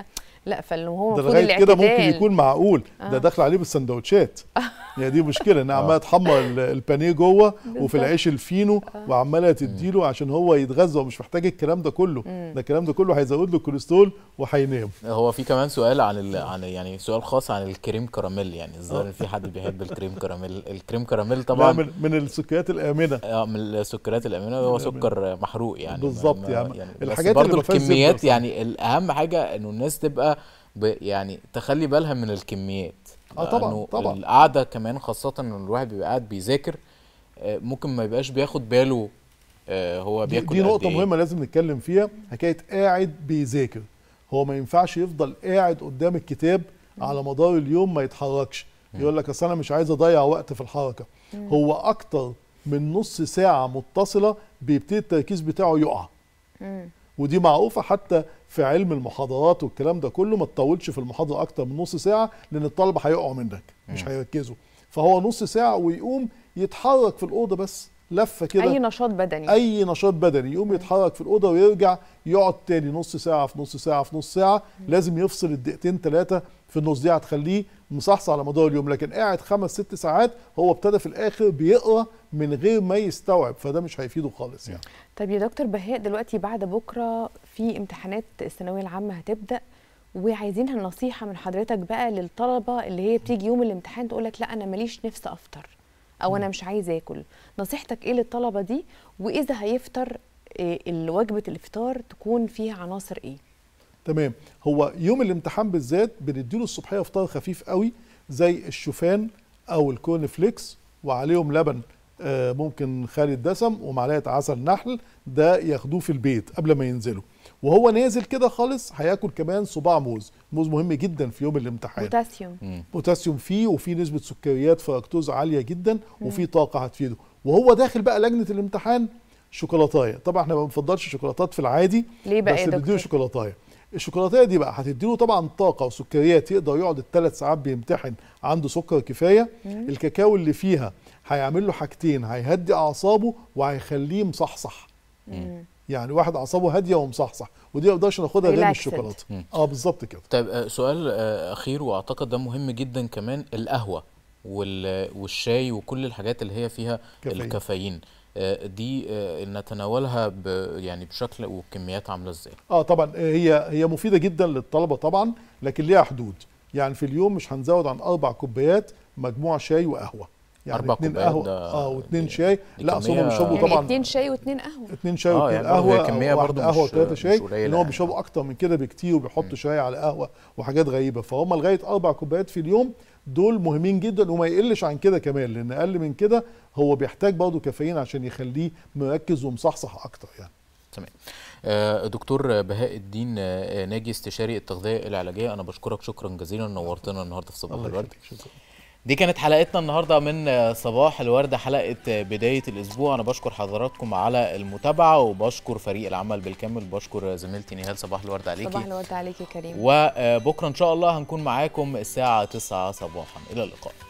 لا فهو ده المفروض لغايه كده ممكن الاعتدال. يكون معقول آه. ده داخل عليه بالسندوتشات يعني دي مشكله انها عماله تحمر ال- البانيه جوه وفي بالظبط. العيش الفينو وعماله تديله عشان هو يتغذى ومش محتاج الكلام ده كله مم. ده الكلام ده كله هيزود له الكوليسترول وهينام هو في كمان سؤال عن ال... عن يعني سؤال خاص عن الكريم كراميل يعني الظاهر آه. إن في حد بيحب الكريم كراميل الكريم كراميل طبعا طبعا من, من السكريات الامنه اه من السكريات الامينه هو سكر محروق يعني ما- بالظبط ما- يعني. يعني الحاجات بس اللي برضه ما فيهاش زبدة الكميات بصراحة. يعني الاهم حاجه انه الناس تبقى ب... يعني تخلي بالها من الكميات آه طبعاً، لأنه طبعاً. القعده كمان خاصه ان الواحد بيبقى قاعد بيذاكر آه، ممكن ما يبقاش بياخد باله آه، هو دي, بياكل دي قد نقطة إيه. مهمة لازم نتكلم فيها حكاية قاعد بيذاكر هو ما ينفعش يفضل قاعد قدام الكتاب على مدار اليوم ما يتحركش يقول لك اصل انا مش عايز اضيع وقت في الحركة مم. هو اكتر من نص ساعة متصلة بيبتدي التركيز بتاعه يقع ودي معروفة حتى في علم المحاضرات والكلام ده كله ما تطولش في المحاضرة أكتر من نص ساعة لأن الطلبة هيقعوا منك مش مم. هيركزوا فهو نص ساعة ويقوم يتحرك في الأوضة بس لفة كده اي نشاط بدني اي نشاط بدني يقوم يتحرك في الاوضه ويرجع يقعد تاني نص ساعه في نص ساعه في نص ساعه لازم يفصل الدقيقتين ثلاثه في النص دي هتخليه مصحصح على مدار اليوم لكن قاعد خمس ست ساعات هو ابتدى في الاخر بيقرا من غير ما يستوعب فده مش هيفيده خالص يعني طب يا دكتور بهاء دلوقتي بعد بكره في امتحانات الثانويه العامه هتبدا وعايزين نصيحه من حضرتك بقى للطلبه اللي هي بتيجي يوم الامتحان تقول لك لا انا ماليش نفس افطر او انا مش عايز اكل نصيحتك ايه للطلبه دي واذا هيفطر إيه وجبه الافطار تكون فيها عناصر ايه تمام هو يوم الامتحان بالذات بنديله الصبحيه فطار خفيف قوي زي الشوفان او الكورن فليكس وعليهم لبن آه، ممكن خالي الدسم ومعلقه عسل نحل ده ياخدوه في البيت قبل ما ينزلوا وهو نازل كده خالص هياكل كمان صباع موز موز مهم جدا في يوم الامتحان بوتاسيوم بوتاسيوم فيه وفيه نسبه سكريات فركتوز عاليه جدا وفيه طاقه هتفيده وهو داخل بقى لجنه الامتحان شوكولاتايه طبعا احنا ما بنفضلش شوكولاتات في العادي ليه بقى بس يا بنديله دكتور؟ شوكولاتايه الشوكولاتايه دي بقى هتديله طبعا طاقه وسكريات يقدر يقعد الثلاث ساعات بيمتحن عنده سكر كفايه مم. الكاكاو اللي فيها هيعمل له حاجتين هيهدي اعصابه وهيخليه مصحصح يعني واحد اعصابه هاديه ومصحصح ودي ما نقدرش ناخدها غير من Relaxed. الشوكولاته مم. اه بالظبط كده طيب آه، سؤال آه، اخير واعتقد ده مهم جدا كمان القهوه وال- والشاي وكل الحاجات اللي هي فيها كافيين. الكافيين آه، دي آه، نتناولها ب يعني بشكل وكميات عامله ازاي اه طبعا هي هي مفيده جدا للطلبه طبعا لكن ليها حدود يعني في اليوم مش هنزود عن اربع كوبايات مجموعه شاي وقهوه يعني أربع اتنين كوبايات قهوه ده- اه واتنين شاي دي لا اصل كمية- هم بيشربوا يعني طبعا اتنين شاي واتنين قهوه اتنين شاي آه، واتنين يعني برضه هي قهوه كمية واحدة برضه قهوه مش- وثلاثه مش شاي قليلة لان هم يعني. بيشربوا اكتر من كده بكتير وبيحطوا شاي على قهوه وحاجات غريبه فهم لغايه اربع كوبايات في اليوم دول مهمين جدا وما يقلش عن كده كمان لان اقل من كده هو بيحتاج برضه كافيين عشان يخليه مركز ومصحصح اكتر يعني تمام آه، دكتور بهاء الدين آه، ناجي استشاري التغذيه العلاجيه انا بشكرك شكرا جزيلا نورتنا النهارده في صباح الله الورد يخليك شكرا دي كانت حلقتنا النهارده من آه، صباح الورد حلقه آه، بدايه الاسبوع انا بشكر حضراتكم على المتابعه وبشكر فريق العمل بالكامل بشكر زميلتي نهال صباح الورد عليكي صباح الورد عليك يا كريم وبكره ان شاء الله هنكون معاكم الساعه 9 صباحا الى اللقاء